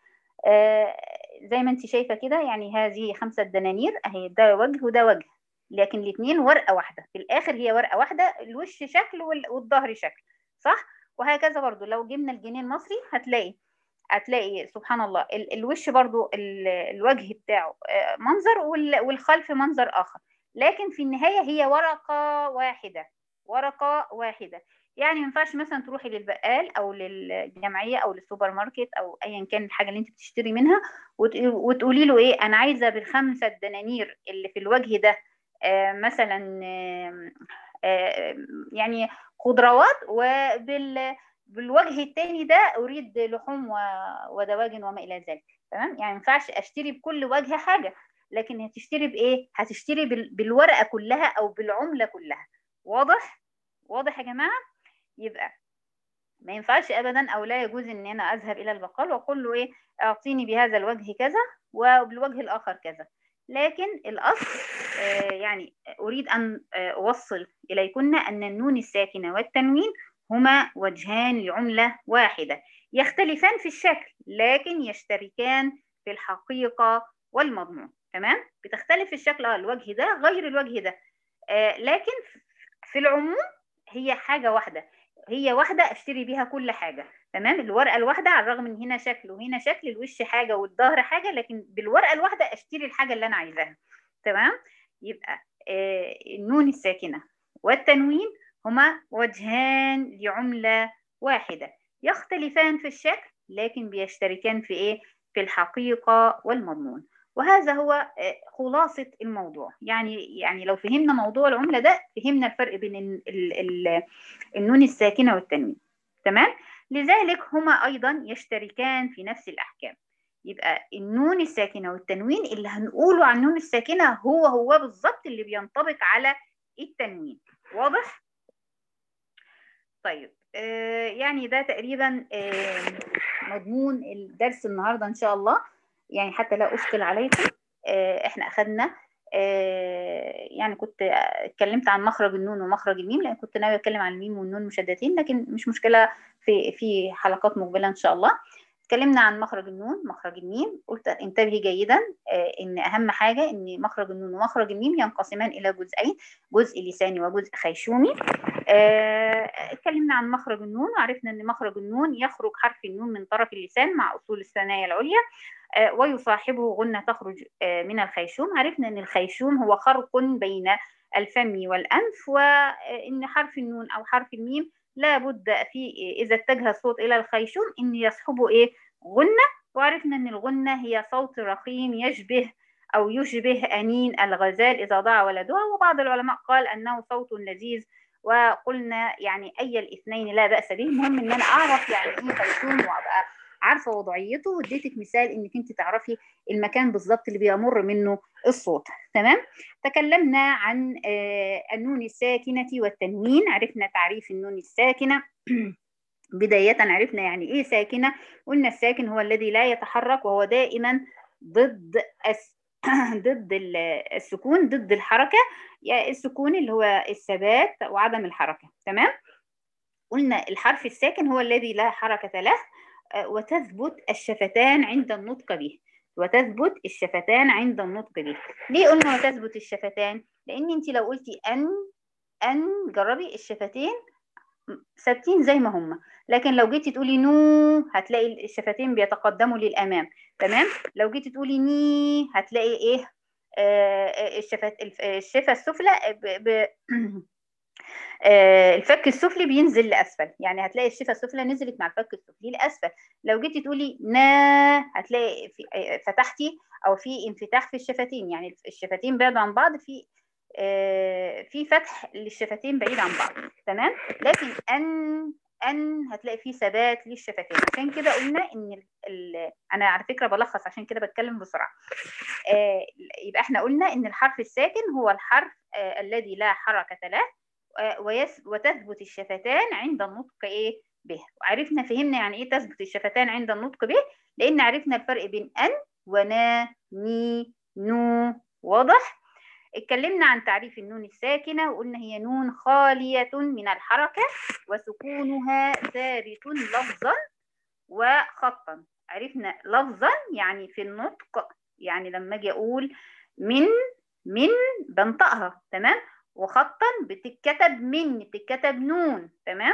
A: آه زي ما انت شايفة كده يعني هذه خمسة دنانير اهي ده وجه وده وجه لكن الاثنين ورقة واحدة في الآخر هي ورقة واحدة الوش شكل والظهر شكل صح وهكذا برضو لو جبنا الجنيه المصري هتلاقي هتلاقي سبحان الله الوش برضو الوجه بتاعه منظر والخلف منظر آخر لكن في النهاية هي ورقة واحدة ورقة واحدة يعني ما ينفعش مثلا تروحي للبقال او للجمعيه او للسوبر ماركت او ايا كان الحاجه اللي انت بتشتري منها وتقولي له ايه انا عايزه بالخمسه الدنانير اللي في الوجه ده آه مثلا آه آه يعني خضروات وبال بالوجه الثاني ده اريد لحوم ودواجن وما الى ذلك تمام يعني ما ينفعش اشتري بكل وجه حاجه لكن هتشتري بايه هتشتري بالورقه كلها او بالعمله كلها واضح واضح يا جماعه يبقى ما ينفعش ابدا او لا يجوز ان انا اذهب الى البقال واقول له ايه اعطيني بهذا الوجه كذا وبالوجه الاخر كذا لكن الاصل آه يعني اريد ان اوصل اليكن ان النون الساكنه والتنوين هما وجهان لعمله واحده يختلفان في الشكل لكن يشتركان في الحقيقه والمضمون تمام بتختلف في الشكل اه الوجه ده غير الوجه ده آه لكن في العموم هي حاجه واحده هي واحده اشتري بيها كل حاجه تمام الورقه الواحده على الرغم ان هنا شكل وهنا شكل الوش حاجه والظهر حاجه لكن بالورقه الواحده اشتري الحاجه اللي انا عايزاها تمام يبقى آه النون الساكنه والتنوين هما وجهان لعمله واحده يختلفان في الشكل لكن بيشتركان في ايه في الحقيقه والمضمون وهذا هو خلاصة الموضوع يعني يعني لو فهمنا موضوع العملة ده فهمنا الفرق بين ال ال النون الساكنة والتنوين تمام لذلك هما أيضا يشتركان في نفس الأحكام يبقى النون الساكنة والتنوين اللي هنقوله عن النون الساكنة هو هو بالظبط اللي بينطبق على التنوين واضح؟ طيب آه يعني ده تقريبا آه مضمون الدرس النهاردة إن شاء الله يعني حتى لا أشكل عليكم احنا أخذنا يعني كنت اتكلمت عن مخرج النون ومخرج الميم لأن كنت ناوي أتكلم عن الميم والنون مشددين لكن مش مشكلة في في حلقات مقبلة إن شاء الله اتكلمنا عن مخرج النون مخرج الميم قلت انتبهي جيدا ان اهم حاجه ان مخرج النون ومخرج الميم ينقسمان الى جزئين جزء لساني وجزء خيشومي اتكلمنا عن مخرج النون وعرفنا ان مخرج النون يخرج حرف النون من طرف اللسان مع اصول الثنايا العليا ويصاحبه غنة تخرج من الخيشوم عرفنا أن الخيشوم هو خرق بين الفم والأنف وأن حرف النون أو حرف الميم لا بد في إذا اتجه الصوت إلى الخيشوم أن يصحبه إيه غنة وعرفنا أن الغنة هي صوت رخيم يشبه أو يشبه أنين الغزال إذا ضاع ولدها وبعض العلماء قال أنه صوت لذيذ وقلنا يعني أي الاثنين لا بأس به المهم أن أنا أعرف يعني إيه خيشوم وأبقى عارفه وضعيته واديتك مثال انك انت تعرفي المكان بالظبط اللي بيمر منه الصوت تمام تكلمنا عن النون الساكنه والتنوين عرفنا تعريف النون الساكنه بداية عرفنا يعني إيه ساكنة قلنا الساكن هو الذي لا يتحرك وهو دائما ضد الس... ضد السكون ضد الحركة يعني السكون اللي هو الثبات وعدم الحركة تمام قلنا الحرف الساكن هو الذي لا حركة له وتثبت الشفتان عند النطق به وتثبت الشفتان عند النطق به ليه قلنا وتثبت الشفتان لان انت لو قلتي ان ان جربي الشفتين ثابتين زي ما هم لكن لو جيتي تقولي نو هتلاقي الشفتين بيتقدموا للامام تمام لو جيتي تقولي ني هتلاقي ايه آه الشفت الشفه السفلى ب... ب... آه الفك السفلي بينزل لاسفل يعني هتلاقي الشفه السفلى نزلت مع الفك السفلي لاسفل لو جيتي تقولي نا هتلاقي في فتحتي او في انفتاح في الشفتين يعني الشفتين بعدوا عن بعض في آه في فتح للشفتين بعيد عن بعض تمام لكن ان ان هتلاقي فيه ثبات للشفتين عشان كده قلنا ان ال ال انا على فكره بلخص عشان كده بتكلم بسرعه آه يبقى احنا قلنا ان الحرف الساكن هو الحرف آه الذي لا حركه له وتثبت الشفتان عند النطق ايه به وعرفنا فهمنا يعني ايه تثبت الشفتان عند النطق به لان عرفنا الفرق بين ان ونا ني نو واضح اتكلمنا عن تعريف النون الساكنة وقلنا هي نون خالية من الحركة وسكونها ثابت لفظا وخطا عرفنا لفظا يعني في النطق يعني لما اجي اقول من من بنطقها تمام وخطا بتتكتب من بتتكتب نون تمام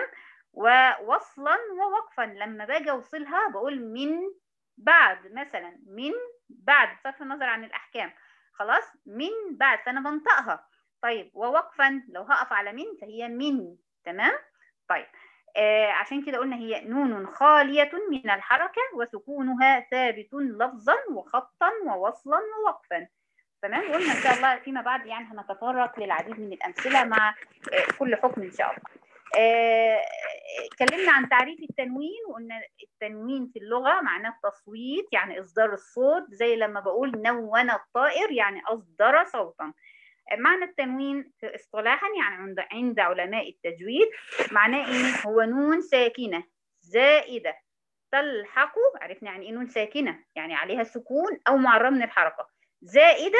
A: ووصلا ووقفا لما باجي اوصلها بقول من بعد مثلا من بعد بصرف النظر عن الاحكام خلاص من بعد فانا بنطقها طيب ووقفا لو هقف على من فهي من تمام طيب آه عشان كده قلنا هي نون خالية من الحركة وسكونها ثابت لفظا وخطا ووصلا ووقفا تمام قلنا ان شاء الله فيما بعد يعني هنتطرق للعديد من الامثله مع آه كل حكم ان شاء الله اتكلمنا آه عن تعريف التنوين وقلنا التنوين في اللغه معناه التصويت يعني اصدار الصوت زي لما بقول نون الطائر يعني اصدر صوتا معنى التنوين اصطلاحا يعني عند عند علماء التجويد معناه ايه هو نون ساكنه زائده تلحق عرفنا يعني ايه نون ساكنه يعني عليها سكون او معرض من الحركه زائده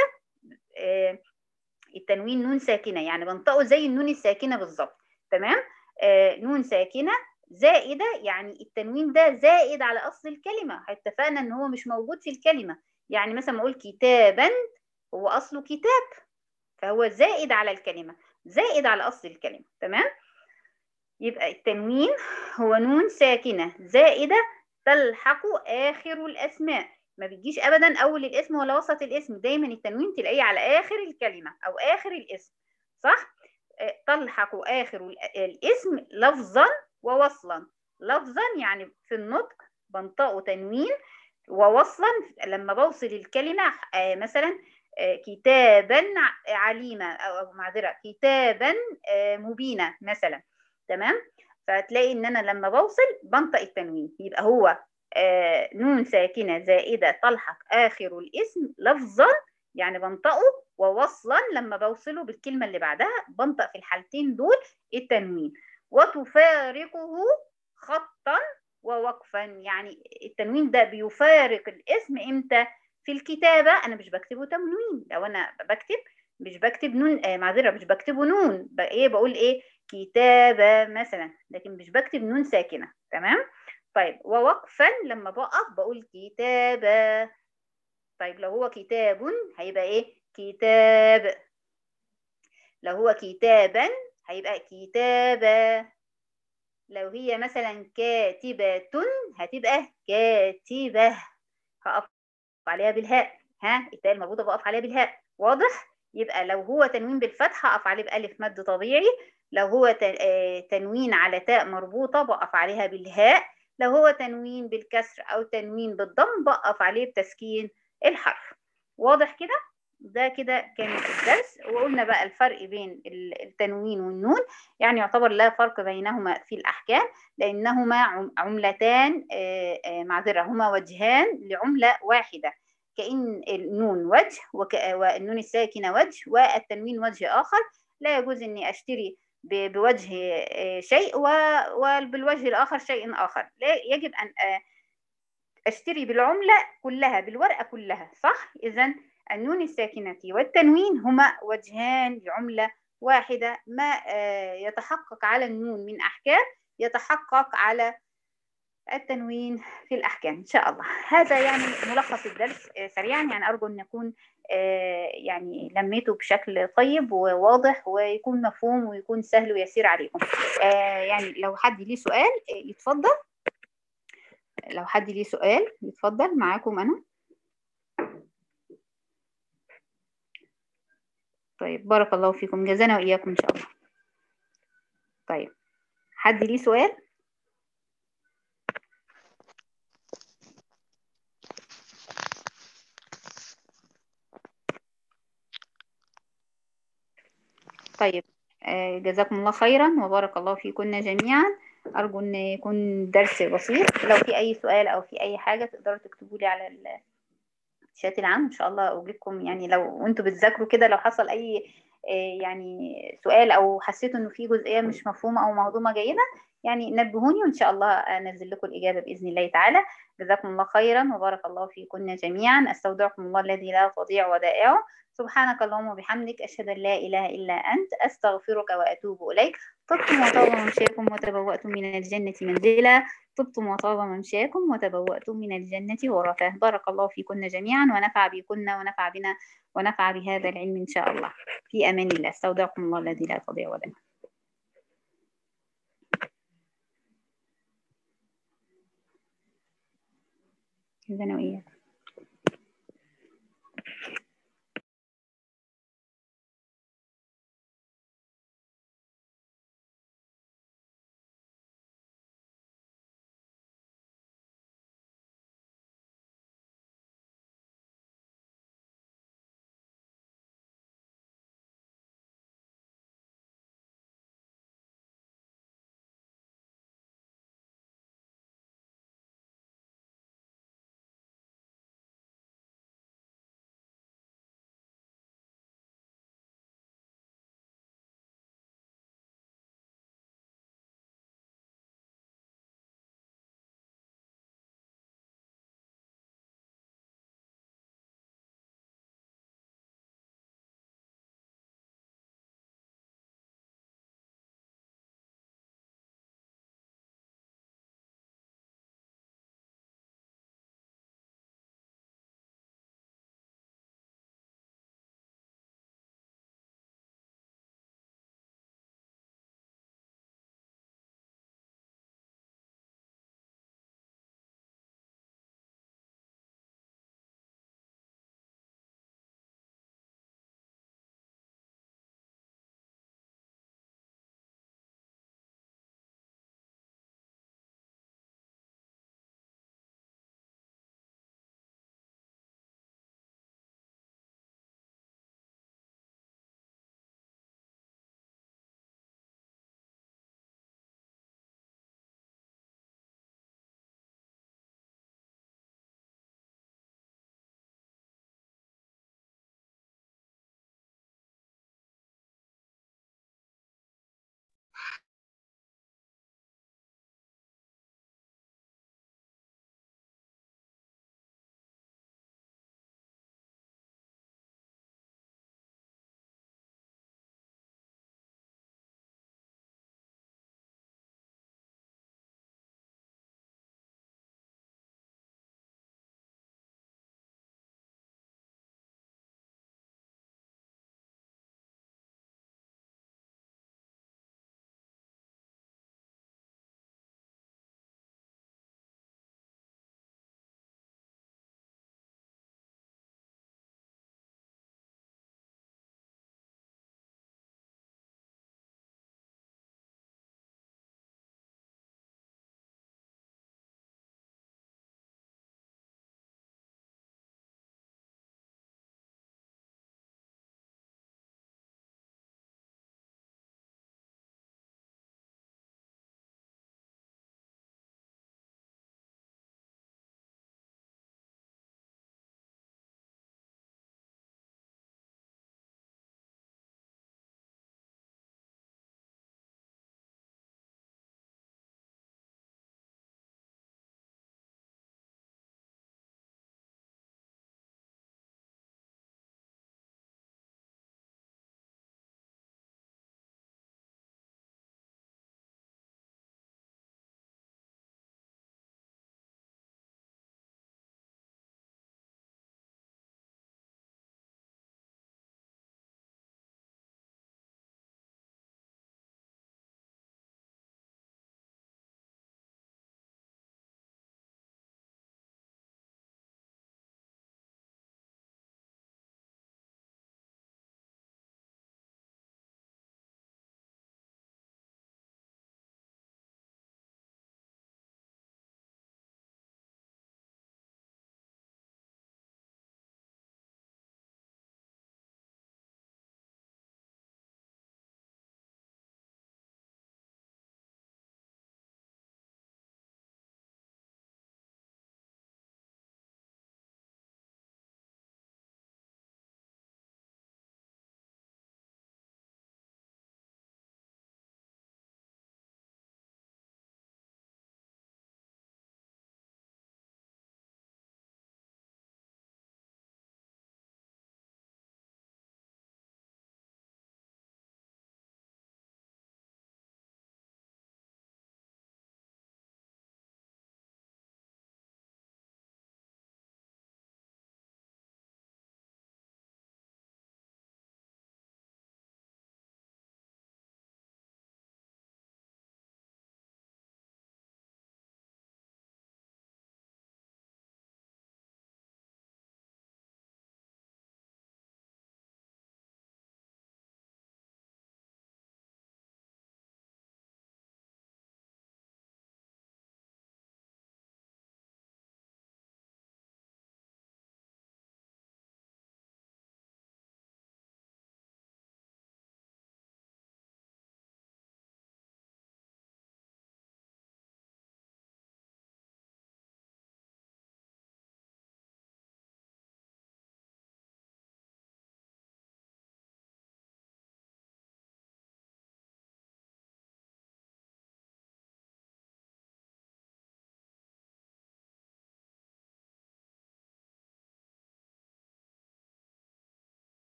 A: آه التنوين نون ساكنه يعني بنطقه زي النون الساكنه بالظبط تمام آه نون ساكنه زائده يعني التنوين ده زائد على اصل الكلمه اتفقنا ان هو مش موجود في الكلمه يعني مثلا ما اقول كتابا هو اصله كتاب فهو زائد على الكلمه زائد على اصل الكلمه تمام يبقى التنوين هو نون ساكنه زائده تلحق اخر الاسماء ما بتجيش ابدا اول الاسم ولا وسط الاسم دايما التنوين تلاقيه على اخر الكلمه او اخر الاسم صح تلحق اخر الاسم لفظا ووصلا لفظا يعني في النطق بنطقه تنوين ووصلا لما بوصل الكلمه مثلا كتابا عليما او معذره كتابا مبينا مثلا تمام فتلاقي ان انا لما بوصل بنطق التنوين يبقى هو آه نون ساكنة زائدة تلحق آخر الاسم لفظا يعني بنطقه ووصلا لما بوصله بالكلمة اللي بعدها بنطق في الحالتين دول التنوين وتفارقه خطا ووقفا يعني التنوين ده بيفارق الاسم امتى في الكتابة أنا مش بكتبه تنوين لو أنا بكتب مش بكتب نون آه معذرة مش بكتبه نون إيه بقول إيه كتابة مثلا لكن مش بكتب نون ساكنة تمام طيب ووقفا لما بقف بقول كتابة طيب لو هو كتاب هيبقى ايه كتاب لو هو كتابا هيبقى كتابة لو هي مثلا كاتبة هتبقى كاتبة هقف عليها بالهاء ها التاء المربوطة بقف عليها بالهاء واضح يبقى لو هو تنوين بالفتحة أقف عليه بألف مد طبيعي لو هو تنوين على تاء مربوطة بقف عليها بالهاء لو هو تنوين بالكسر أو تنوين بالضم بقف عليه بتسكين الحرف واضح كده ده كده كان الدرس وقلنا بقى الفرق بين التنوين والنون يعني يعتبر لا فرق بينهما في الأحكام لأنهما عملتان معذرة هما وجهان لعملة واحدة كأن النون وجه والنون الساكنة وجه والتنوين وجه آخر لا يجوز أني أشتري بوجه شيء وبالوجه الآخر شيء آخر لا يجب أن أشتري بالعملة كلها بالورقة كلها صح؟ إذا النون الساكنة والتنوين هما وجهان لعملة واحدة ما يتحقق على النون من أحكام يتحقق على التنوين في الأحكام إن شاء الله هذا يعني ملخص الدرس سريعا يعني أرجو أن يكون يعني لميته بشكل طيب وواضح ويكون مفهوم ويكون سهل ويسير عليكم يعني لو حد ليه سؤال يتفضل لو حد ليه سؤال يتفضل معاكم أنا طيب بارك الله فيكم جزانا وإياكم إن شاء الله طيب حد ليه سؤال طيب جزاكم الله خيرا وبارك الله فيكن جميعا أرجو أن يكون درس بسيط لو في أي سؤال أو في أي حاجة تقدروا تكتبوا لي على الشات العام إن شاء الله أجيبكم يعني لو أنتوا بتذاكروا كده لو حصل أي يعني سؤال أو حسيتوا إنه في جزئية مش مفهومة أو معلومة جيدة يعني نبهوني وإن شاء الله أنزل لكم الإجابة بإذن الله تعالى جزاكم الله خيرا وبارك الله فيكن جميعا أستودعكم الله الذي لا تضيع ودائعه سبحانك اللهم وبحمدك أشهد أن لا إله إلا أنت أستغفرك وأتوب إليك طبتم وطاب ممشاكم وتبوأتم من الجنة منزلا طبتم وطاب ممشاكم وتبوأتم من الجنة غرفا بارك الله فيكن جميعا ونفع بكن ونفع بنا ونفع بهذا العلم إن شاء الله في أمان الله استودعكم الله الذي لا تضيع ودائعه إذا وإياك